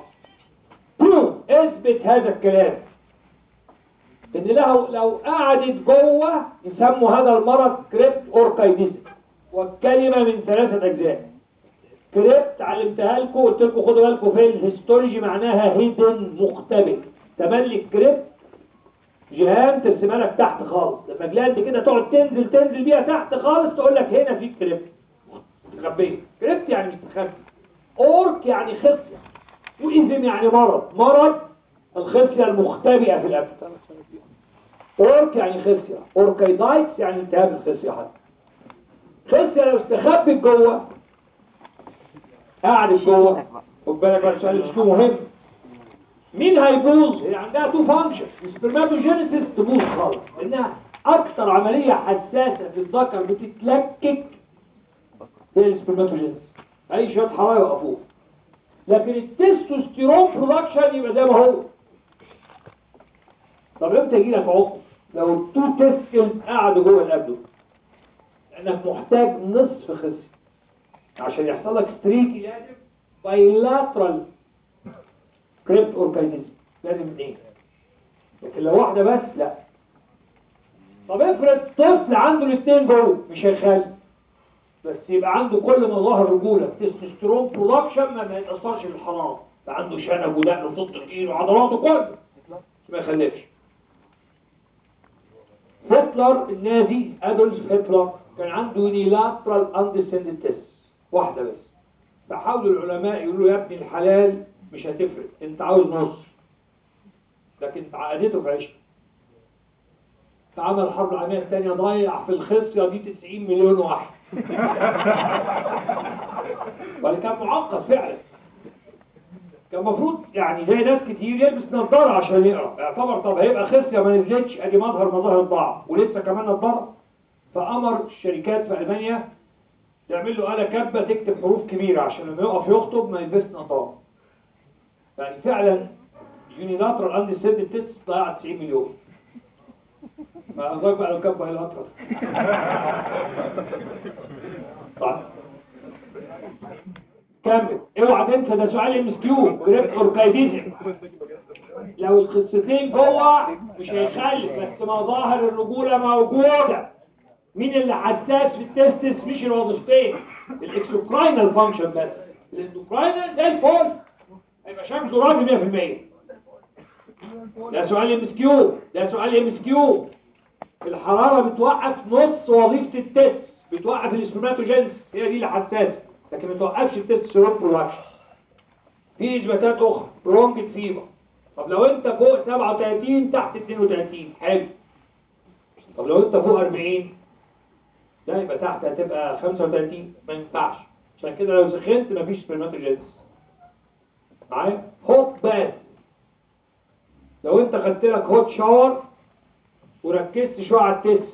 اثبت هذا الكلام ان لو لو قعدت جوه يسموا هذا المرض كريبت اوركايديزم والكلمه من ثلاثه اجزاء كريبت علمتها لكم قلت لكم خدوا بالكم في الهيستولوجي معناها هيدن مختبئ تملي الكريبت جهان ترسمها لك تحت خالص لما جلاند كده تقعد تنزل تنزل بيها تحت خالص تقول لك هنا في كريبت مستخبيه كريبت يعني مستخبي اورك يعني خصيه وايزم يعني مرض مرض الخصيه المختبئه في الابد اورك يعني خصيه اوركايدايتس يعني التهاب الخصيه حتى خصيه لو استخبت جوه قاعد جوه خد بالك بقى السؤال مش مهم مين هيبوظ هي عندها تو فانكشن السبرماتوجينيسيس تبوظ خالص لانها اكتر عمليه حساسه في الذكر بتتلكك هي السبرماتوجينيسيس اي شويه حراره يوقفوه لكن التستوستيرون برودكشن يبقى زي ما هو طب امتى يجي لك عقم لو التو تسكلز قعدوا جوه الابدو لانك محتاج نصف خصي عشان يحصل لك ستريكي لازم بايلاترال كريبت اورجانيزم لازم اثنين لكن لو واحده بس لا طب افرض طفل عنده الاثنين جوه مش هيخلي بس يبقى عنده كل مظاهر رجوله تستوستيرون برودكشن ما بيتاثرش بالحراره يبقى عنده شنب ودقن وصوت تقيل وعضلاته كله ما يخلفش هتلر النازي ادولف هتلر كان عنده يونيلاترال اندسندد تيست واحده بس فحاولوا العلماء يقولوا له يا ابني الحلال مش هتفرق انت عاوز نص لكن عقدته في عيشته فعمل الحرب العالميه الثانيه ضيع في الخصيه دي 90 مليون واحد ولا كان معقد فعلا كان المفروض يعني زي ناس كتير يلبس نظاره عشان يقرا اعتبر طب هيبقى خصيه ما نزلتش ادي مظهر مظاهر الضعف ولسه كمان نظاره فامر الشركات في المانيا تعمل له آلة كبة تكتب حروف كبيرة عشان لما يقف يخطب ما يلبسش نظاره يعني فعلا يونيلاترال اندي سيد تيست ضيع 90 مليون ما أظهر بقى لو كان بايلاترال طيب كمل اوعى تنسى ده سؤال ام اس كيو جريب اوركايديزم لو القصتين جوه مش هيخلف بس مظاهر الرجوله موجوده مين اللي حساس في التستس مش الوظيفتين الاكسوكراينال فانكشن بس الاندوكراينال زي الفل هيبقى شكله راجل 100% ده سؤال ام اس كيو ده سؤال ام اس كيو الحراره بتوقف نص وظيفه التست بتوقف الاسبرماتوجينز هي دي اللي حساسه لكن ما توقفش التستوستيرون برودكشن في اثباتات اخرى برونج فيبر طب لو انت فوق 37 تحت 32 حلو طب لو انت فوق 40 لا يبقى تحت هتبقى 35 ما ينفعش عشان كده لو سخنت مفيش سبرماتوجينز معايا هوت باد لو انت خدت لك هوت شاور وركزت شويه على التست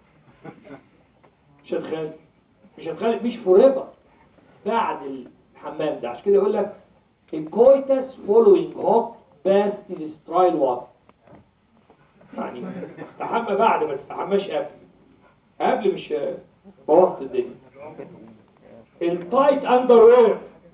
مش هتخلي مش هتخلي مش فوريفر بعد الحمام ده عشان كده يقول لك الكويتس فولوينج هوت باث از سترايل واتر يعني تحمى بعد ما تستحماش قبل قبل مش بوظت الدنيا التايت اندر وير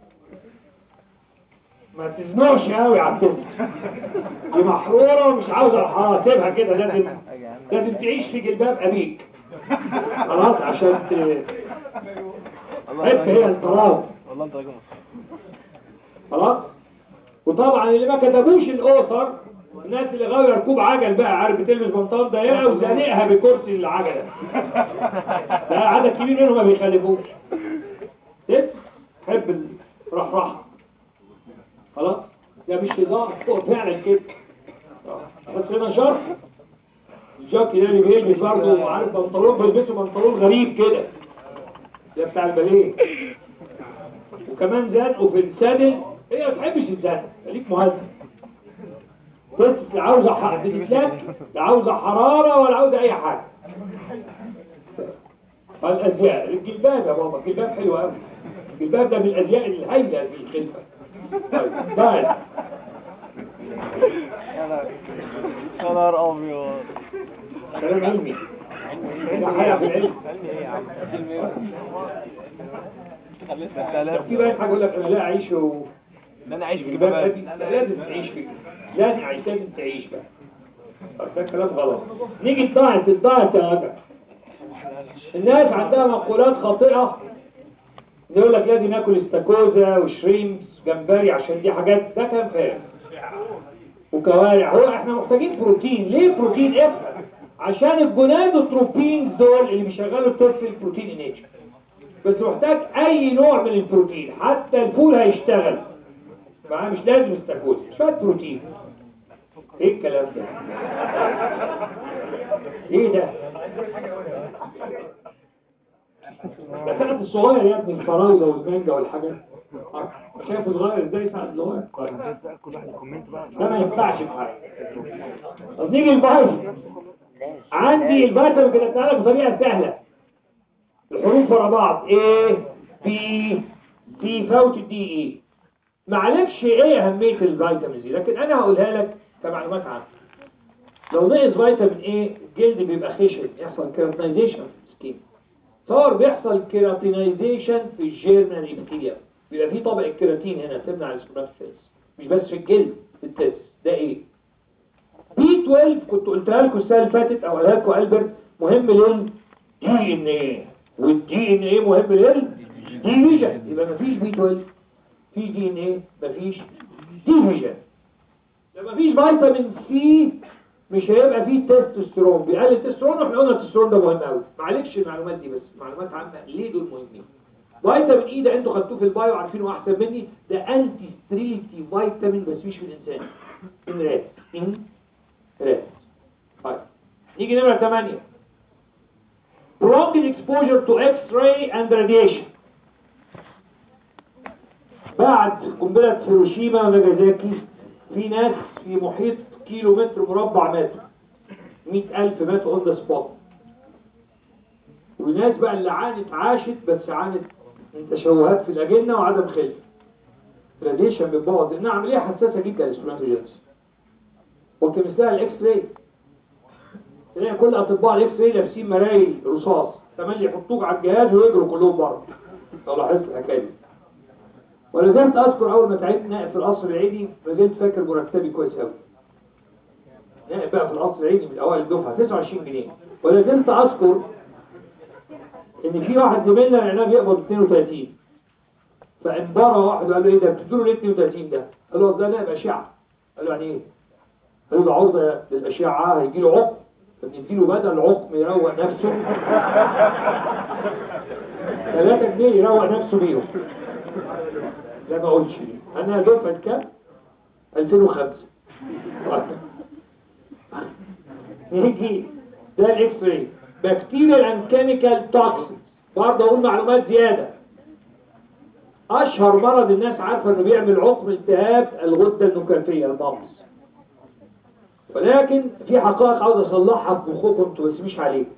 ما تزنقش قوي على التست دي محروره ومش عاوزه الحراره سيبها كده لازم لازم تعيش في جلباب ابيك خلاص عشان ت... حته هي الطراوه والله انت راجل خلاص وطبعا اللي ما كتبوش الاوثر الناس اللي غاويه ركوب عجل بقى عارف بتلبس بنطلون ضيقه وزانقها بكرسي العجله ده عدد كبير منهم ما بيخلفوش تس تحب الرحرحه خلاص ده مش هزار فوق فعلا كده بس هنا شرح الجاكي ده اللي بيلبس برضه عارف بنطلون بيلبسوا بنطلون غريب كده ده بتاع الباليه وكمان زنقه في السادل هي ما بتحبش الزنق خليك مهذب بس لا عاوزه حق بتتلك لا عاوزه حراره ولا عاوزه اي حاجه الازياء الجلباب يا بابا الجلباب حلو قوي الجلباب ده من الازياء الهايله في الخلفه طيب بعد يا نهار ابيض كلام علمي ده حاجه في العلم في بقى حاجه اقول لك انا لا اعيش و... ان انا عايش في الجبال جبال دي لازم تعيش فيه لازم عايش لازم تعيش بقى طب ده كلام غلط نيجي الدايت الدايت يا راجل الناس عندها مقولات خاطئة يقول لك لازم ياكل استاكوزا وشريمس جمبري عشان دي حاجات ده كلام فارغ وكوارع هو احنا محتاجين بروتين ليه بروتين افهم عشان الجونادوتروبينز دول اللي بيشغلوا الطفل البروتين انيتشر بس محتاج اي نوع من البروتين حتى الفول هيشتغل معاه مش لازم استاكوز شويه بروتين ايه الكلام ده ايه ده ده ساعة الصغير يا ابني الفراولة والمانجا والحاجات آه، شايف الصغير ازاي ساعة الصغير كل واحد يكومنت بقى ده ما ينفعش في حاجة طب نيجي الفيتامين عندي الفيتامين كتبتها لك بطريقة سهلة الحروف ورا بعض A B C فوت الدي E معلش ايه اهمية الفيتامين دي لكن انا هقولها لك كمعلومات عامة لو نقص فيتامين A الجلد بيبقى خشن يحصل كيراتينايزيشن في السكين صار بيحصل كيراتينايزيشن في الجيرمال ابيثيليوم بيبقى في طبقة كيراتين هنا تمنع السكروماتوفيلز مش بس في الجلد في التس ده ايه بي 12 كنت قلتها لكم السنه اللي فاتت او قالها لكم البرت مهم لل دي ان ايه والدي ان ايه مهم لل ديفيجن يبقى مفيش بي 12 في دي ان ايه مفيش ديفيجن لما مفيش فيتامين سي مش هيبقى فيه تستوستيرون بيقلل التستوستيرون واحنا قلنا التستوستيرون ده مهم قوي معلش المعلومات دي بس معلومات عامه ليه دول مهمين فيتامين اي ده انتوا خدتوه في البايو عارفينه احسن مني ده انتي ستريلتي فيتامين بس مش في الانسان ان رات ان رات طيب نيجي نمرة 8 prolonged exposure to X-ray and radiation بعد قنبلة هيروشيما وناجازاكي في ناس في محيط كيلو متر مربع ماتوا مئة ألف ماتوا اون ذا سبوت وناس بقى اللي عانت عاشت بس عانت من تشوهات في الأجنة وعدم خلف راديشن بيبوظ لأنها عملية حساسة جدا للسبرماتوجينيسيس وكمثلها الإكس راي تلاقي كل أطباء الإكس راي لابسين مرايل رصاص تملي يحطوك على الجهاز ويجروا كلهم بره لو لاحظت الحكاية دي ولا زلت أذكر أول ما تعبت نائب في القصر العيني ما زلت فاكر مرتبي كويس قوي نائب بقى في القصر العيني من أوائل الدفعة 29 جنيه ولا زلت أذكر إن في واحد زميلنا العناب يقبض 32 فانبرى واحد وقال له إيه ده بتدوا له ليه 32 ده؟ قال له ده نائب أشعة قال له يعني إيه؟ قال له ده عرضة للأشعة هيجي له عقم فبنديله بدل عقم يروق نفسه 3 جنيه يروق نفسه بيهم لا ما اقولش ليه انا دفعه كام 2005 نيجي ده الاكس راي بكتيريال اند كيميكال توكسين برضه اقول معلومات زياده اشهر مرض الناس عارفه انه بيعمل عقم التهاب الغده النكافيه المامس ولكن في حقائق عاوز اصلحها في مخكم انتوا بس مش عليك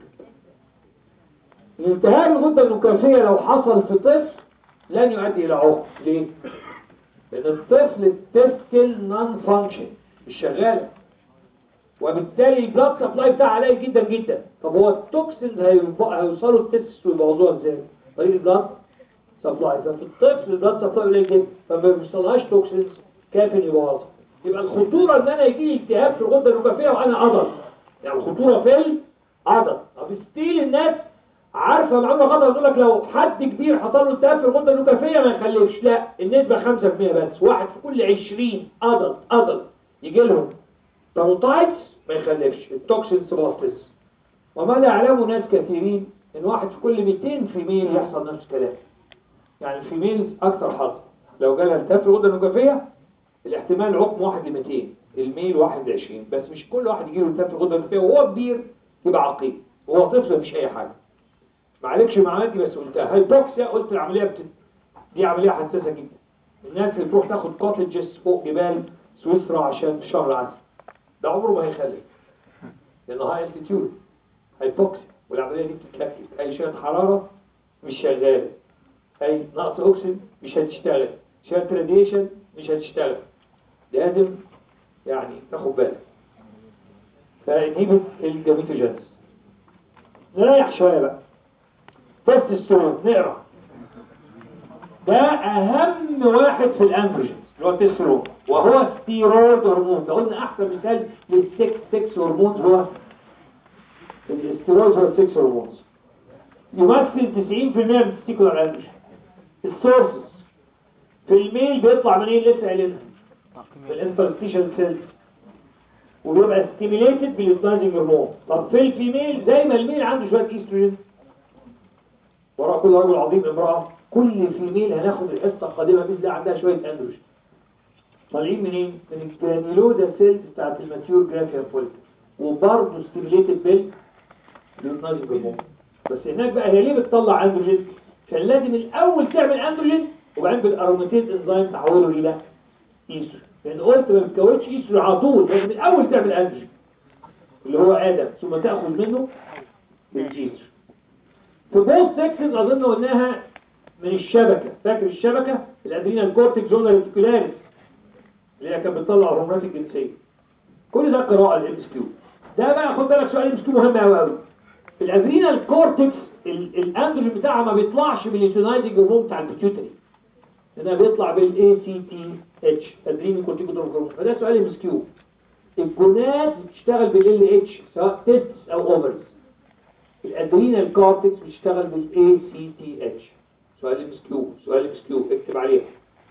الالتهاب الغده النكافيه لو حصل في طفل لن يؤدي الى عقم ليه؟ لان الطفل التستل نون فانكشن مش شغاله وبالتالي البلاد سبلاي بتاعها قليل جدا جدا طب هو التوكسينز هيوصلوا التست ويبوظوها ازاي؟ طريق البلاد سبلاي ففي الطفل البلاد سبلاي قليل جدا فما بيوصلهاش توكسينز كافٍ يبوظها يبقى الخطوره ان انا يجي لي التهاب في الغده النكافيه وانا عضل يعني الخطوره في العضل طب ستيل الناس عارفه معلومه غلط تقول لك لو حد كبير حصل له التهاب في الغده النكافيه ما يخلفش لا النسبه 5% بس واحد في كل 20 ادلت ادلت يجي لهم تروتايتس ما يخلفش التوكسين سباستس وما لا يعلمه ناس كثيرين ان واحد في كل 200 فيميل يحصل نفس الكلام يعني الفيميلز اكثر حظ لو جالها التهاب في الغده النكافيه الاحتمال عقم 1 ل 200 الميل 1 ل 20 بس مش كل واحد يجي له التهاب في الغده النكافيه وهو كبير يبقى عقيم وهو طفل مفيش اي حاجه معلكش معلومات دي بس قلتها هايبوكسيا قلت العمليه بت... دي عمليه حساسه جدا الناس اللي بتروح تاخد كوتجز فوق جبال سويسرا عشان في شهر عسل ده عمره ما هيخلف لانه هاي التيتيود هايبوكسيا والعمليه دي بتتلكك اي شويه حراره مش شغاله اي نقص اكسجين مش هتشتغل شويه راديشن مش هتشتغل لازم يعني تاخد بالك فانهبت الجاميتوجينس نريح شويه بقى تستوستيرون نقرا ده اهم واحد في الانفجنز اللي هو التستوستيرون وهو ستيرويد هرمون ده قلنا احسن مثال للسكس سكس هرمونز هو الاستيرويد هو السكس هرمونز يمثل 90% من التستيكولار انفجن السورسز في الميل بيطلع منين لسه قايلينها في الانترستيشن سيلز وبيبقى ستيميليتد باليوتنايزنج هرمون طب في الفيميل زي ما الميل عنده شويه ايستروجين وراء كل رجل عظيم امراه كل فيميل هناخد الحصه القادمه باذن الله عندها شويه اندروجين طالعين منين؟ من الجرانيلودا سيلز بتاعت الماتيور جرافيا فولت وبرضه ستيميليتد بال اليوتنايزنج هرمون بس هناك بقى هي ليه بتطلع اندروجين؟ عشان لازم الاول تعمل اندروجين وبعدين بالاروماتيز انزيم تحوله الى ايستروجين لان قلت ما بتكونش ايستروجين على طول لازم الاول تعمل اندروجين اللي هو ادم ثم تاخذ منه الايستروجين في بوست سكشن اظن قلناها من الشبكه فاكر الشبكه الادرينال كورتكس زونا ريتيكولاريس اللي هي كانت بتطلع هرمونات الجنسيه كل ده قراءه الام اس كيو ده بقى خد بالك سؤال ام اس كيو مهم قوي قوي الادرينال كورتكس ال- الاندروجين بتاعها ما بيطلعش من اليوتينايزنج هرمون بتاع البيتيوتري لانها بيطلع بالاي سي تي اتش ادرينال كورتيكوتروف هرمون فده سؤال ام اس كيو الجونات بتشتغل بالال اتش سواء تيست او اوفرز الادرينال كورتكس بتشتغل بالاي سي تي اتش سؤال ام اس كيو سؤال ام اس كيو اكتب عليها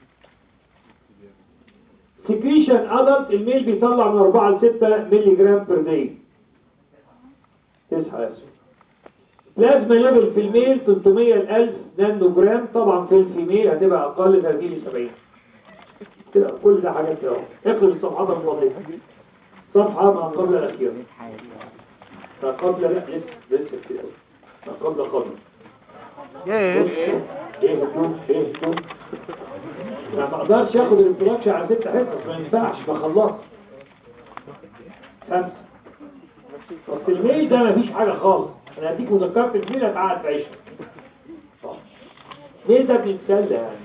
سكريشن ادلت الميل بيطلع من 4 ل 6 مللي جرام بير داي تصحى يا اسف بلازما ليفل في الميل 300 ل 1000 نانو جرام طبعا في الفيميل هتبقى اقل 30 ل 70 كده كل ده حاجات كده اهو اقلب الصفحات الفاضيه صفحه ما قبل الاخيره ما قبل لا لسه لسه كتير قوي ما قبل قبل ياه ايه هدوم ايه هدوم انا ما اقدرش اخد الانتراكشن على ست حصص ما ينفعش بخلص خمسه بس الميل ده مفيش حاجه خالص انا هديك مذكره الميل هتقعد في عيشها الميل ده بيتسلى يعني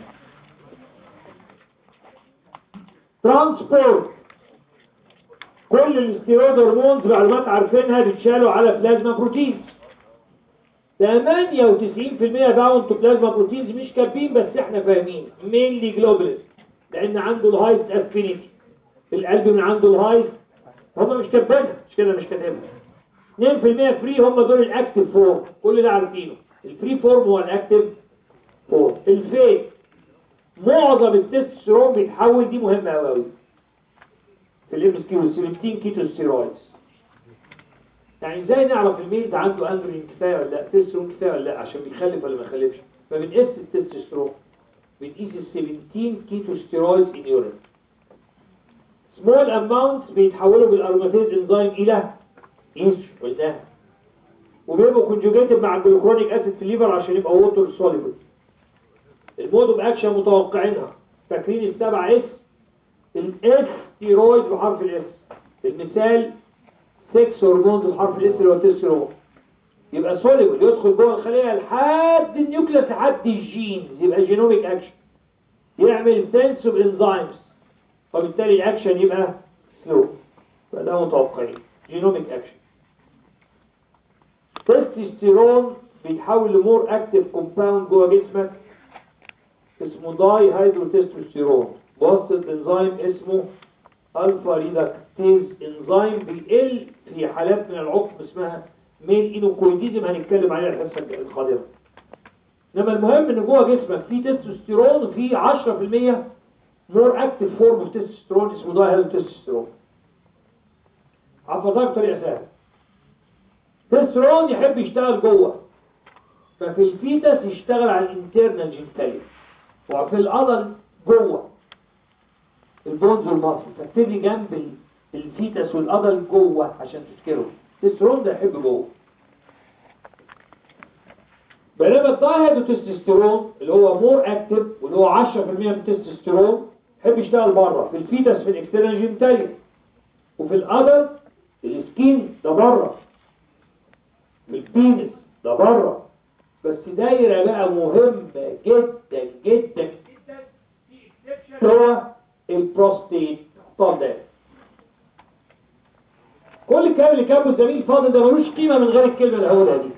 ترانسبورت كل الاستيرويد هرمونز معلومات عارفينها بيتشالوا على بلازما بروتينز 98% باوند تو بلازما بروتينز مش كاتبين بس احنا فاهمين مينلي جلوبولين لان عنده الهايست افينيتي القلب من عنده الهايست هم مش كاتبينها مش كده مش كاتبها 2% فري هم دول الاكتف فورم كل ده عارفينه الفري فورم هو الاكتف فورم الفيك معظم التستوستيرون بيتحول دي مهمه قوي قوي في الام اس كيو 17 كيتو ستيرويدز يعني ازاي نعرف الميل ده عنده اندروجين كفايه ولا لا تستوستيرون كفايه ولا لا عشان بيخلف ولا ما يخلفش فبنقيس التستوستيرون بنقيس ال 17 كيتو ستيرويدز ان يورين سمول اماونتس بيتحولوا بالاروماتيز انزيم الى ايش قلناها وبيبقوا كونجوجيتد مع الجلوكرونيك اسيد في الليفر عشان يبقى ووتر سوليبل المود اوف اكشن متوقعينها فاكرين السبعه اس الاس ستيرويد بحرف الاس المثال 6 هرمونز بحرف الاس اللي هو التستيرون يبقى سوليبل يدخل جوه الخليه لحد النيوكليس لحد الجينز يبقى جينوميك اكشن يعمل سنس اوف انزيمز وبالتالي الاكشن يبقى سلو فده متوقعين جينوميك اكشن تستوستيرون بيتحول لمور اكتف كومباوند جوه جسمك اسمه داي هيدروتستوستيرون بوصل انزيم اسمه الفا ريدكتيز انزيم بيقل في حالات من العقم اسمها ميل انوكويديزم هنتكلم عليها الحصه القادمه انما المهم ان جوه جسمك في تستوستيرون وفي 10% مور اكتف فورم اوف تستوستيرون اسمه داي هيدروتستوستيرون حفظها بطريقه سهله تستوستيرون يحب يشتغل جوه ففي الفيتس يشتغل على الانترنال جينيتاليا وفي العضل جوه البونز والمصل فاكتبي جنب ال- الفيتس والعضل جوه عشان تفتكروا التستوستيرون ده يحب جوه بينما الدايهيدروتستوستيرون اللي هو مور اكتف واللي هو 10% من التستوستيرون يحب يشتغل بره في الفيتس في الاكسترنال جينيتاليا وفي العضل السكين ده بره في البينس ده بره بس دايره بقى مهمه جدا جدا هو البروستيت طب ده كل الكلام اللي كاتبه الزميل فاضل ده ملوش قيمه من غير الكلمه اللي هقولها دي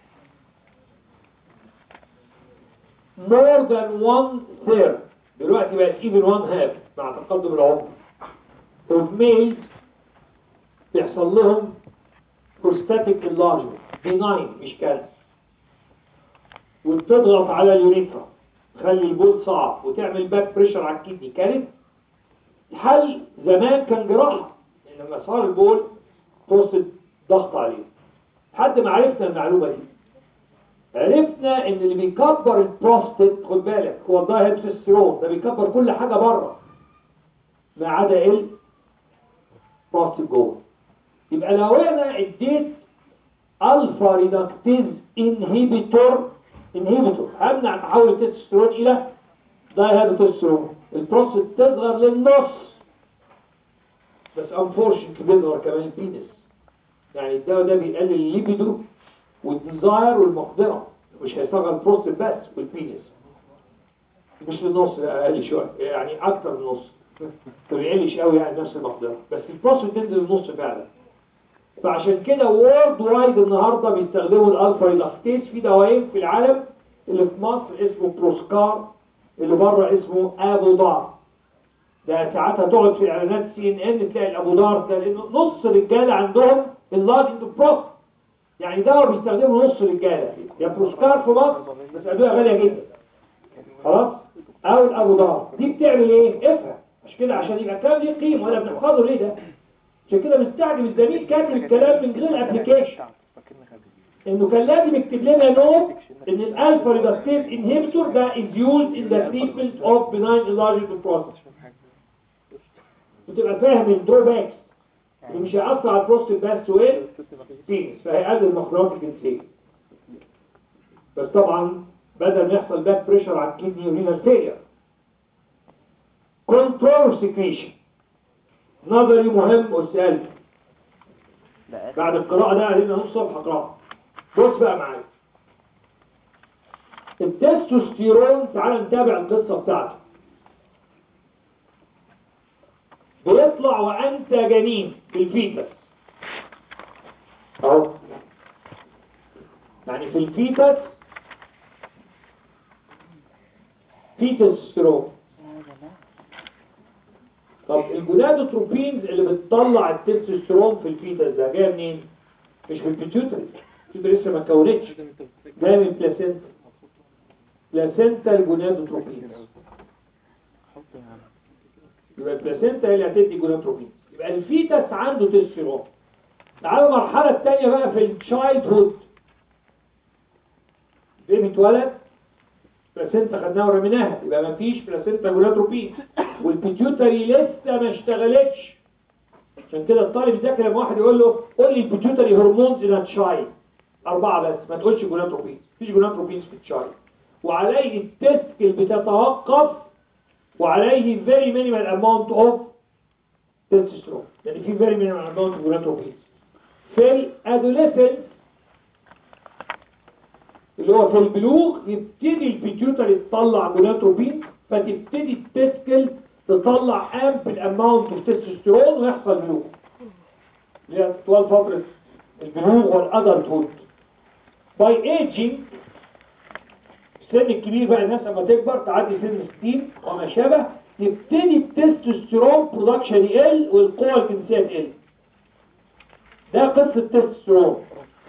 more than one third دلوقتي بقت even one half مع تقدم العمر of males بيحصل لهم prostatic enlargement benign مش كانسر وبتضغط على اليوريثرا تخلي البول صعب وتعمل باك بريشر على الكدني كانت الحل زمان كان جراحة لما صار البول توصل ضغط عليه لحد ما عرفنا المعلومة دي عرفنا ان اللي بيكبر البروستات خد بالك هو الدايهيدروستيرون ده بيكبر كل حاجة بره ما عدا ال بروستات جوه يبقى لو انا اديت الفا ريدكتيز انهيبيتور انهيبيتور همنع تحول التستوستيرون الى دايهيدروستيرون البروستات تصغر للنص بس انفورشنت بيظهر كمان البينس يعني الدواء ده بيقلل الليبيدو والديزاير والمقدرة مش هيصغر البروستات بس والبينس مش للنص لا اقل شويه يعني اكتر من النص ما بيقلش قوي يعني نفس المقدرة بس البروستات تنزل النص فعلا فعشان كده وورد وايد النهارده بيستخدموا الالفا ريدكتيز في دوايين في العالم اللي في مصر اسمه بروسكار اللي بره اسمه ابودار ده ساعات هتقعد في اعلانات سي ان ان تلاقي الابودار ده لانه نص الرجاله عندهم اللارج بروست يعني دواء بيستخدمه نص الرجاله يا بروسكار في مصر بس ادويه غاليه جدا خلاص او الابودار دي بتعمل ايه افهم مش كده عشان يبقى الكلام ليه قيمه ولا بنحفظه ليه ده عشان كده مستعجب الزميل كاتب الكلام من غير ابلكيشن انه كان لازم يكتب لنا نوت ان الالفا ريدكتيز انهبيتور ده is used in the treatment of benign enlargement process وتبقى فاهم الدروباكس اللي مش هيأثر على البروستات بس وايه بينس فهيقلل المخدرات الجنسيه بس طبعا بدل ما يحصل باك بريشر على الكدني ورينال فيلير كنترول سكريشن نظري مهم وسألت بعد القراءة ده علينا نص صفحة قراءة بص بقى معايا التستوستيرون تعال نتابع القصة بتاعته بيطلع وانت جنين في الفيتس اهو يعني في الفيتس في تستوستيرون طب الجونادوتروبينز اللي بتطلع التستوستيرون في الفيتس ده جايه منين مش من البيتيوتري البيتيوتري لسه ما اتكونتش جايه من البلاسينتا بلاسينتا الجونادوتروبينز يبقى البلاسينتا هي اللي هتدي جونادوتروبينز يبقى الفيتس عنده تستوستيرون تعالوا المرحله الثانيه بقى في التشايلد هود بيبي اتولد بلاسينتا خدناها ورميناها يبقى ما فيش بلاسينتا جونادوتروبين والبيتيوتري لسه ما اشتغلتش عشان كده الطالب يذاكر لما واحد يقول له قول لي البيتيوتري هرمونز ان تشايلد اربعه بس ما تقولش جونادوتروبين مفيش جونادوتروبين في التشايلد وعليه التسكل بتتوقف وعليه very minimal amount of testosterone يعني في very minimal amount of gonadotropin في الادوليسنس اللي هو في البلوغ يبتدي البيتيوتري تطلع جونادوتروبين فتبتدي التسكل تطلع امبل اماونت اوف تستوستيرون ويحصل بلوغ اللي هي طوال فتره البلوغ والادلتهود باي ايجينج السن الكبير بقى الناس لما تكبر تعدي سن 60 وما شابه يبتدي التستوستيرون برودكشن يقل والقوة الجنسية تقل ده قصة التستوستيرون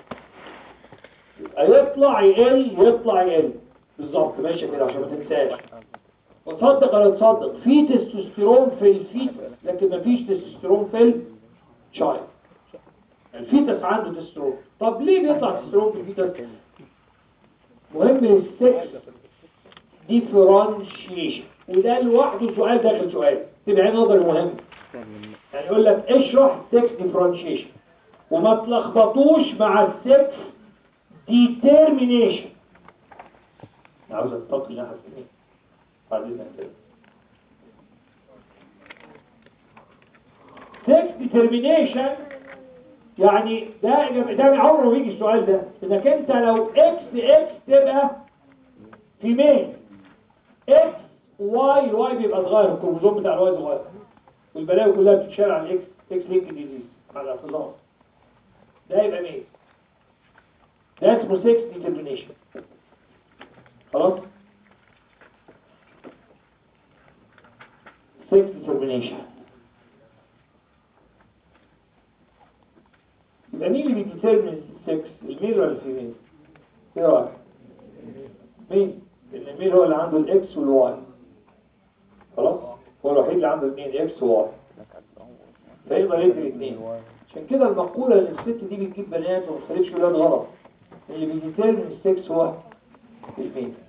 يبقى يطلع يقل يطلع يقل بالظبط ماشي كده عشان ما تنساش وتصدق ولا تصدق في تستوستيرون في الفيتس لكن ما فيش تستوستيرون في الشايلد الفيتس عنده تستوستيرون طب ليه بيطلع تستوستيرون في الفيتس مهم السكس ديفرانشيشن وده لوحده سؤال داخل سؤال تبقى نظري مهم يعني يقول لك اشرح سكس ديفرانشيشن وما تلخبطوش مع السكس ديترمينيشن عاوز اتطلق لها حسنين بعدين كده سكس ديترمينيشن يعني ده ده من عمره ما يجي السؤال ده انك انت لو اكس اكس تبقى في مين اكس واي الواي بيبقى صغير الكروموزوم بتاع الواي صغير والبلاوي كلها بتتشال على الاكس اكس لينك ديزيز على الاعتذار ده يبقى مين ده اسمه 6 ديترمينيشن خلاص 6 ديترمينيشن يبقى مين اللي بيديترمن السكس الميل ولا الفيميل ايه رايك مين لان الميل هو اللي عنده الاكس والواي خلاص هو الوحيد اللي عنده الاثنين اكس وواي فيقدر يدي اثنين عشان كده المقولة ان الست دي بتجيب بنات وما بتخلفش ولاد غلط اللي بيديترمن السكس هو الفين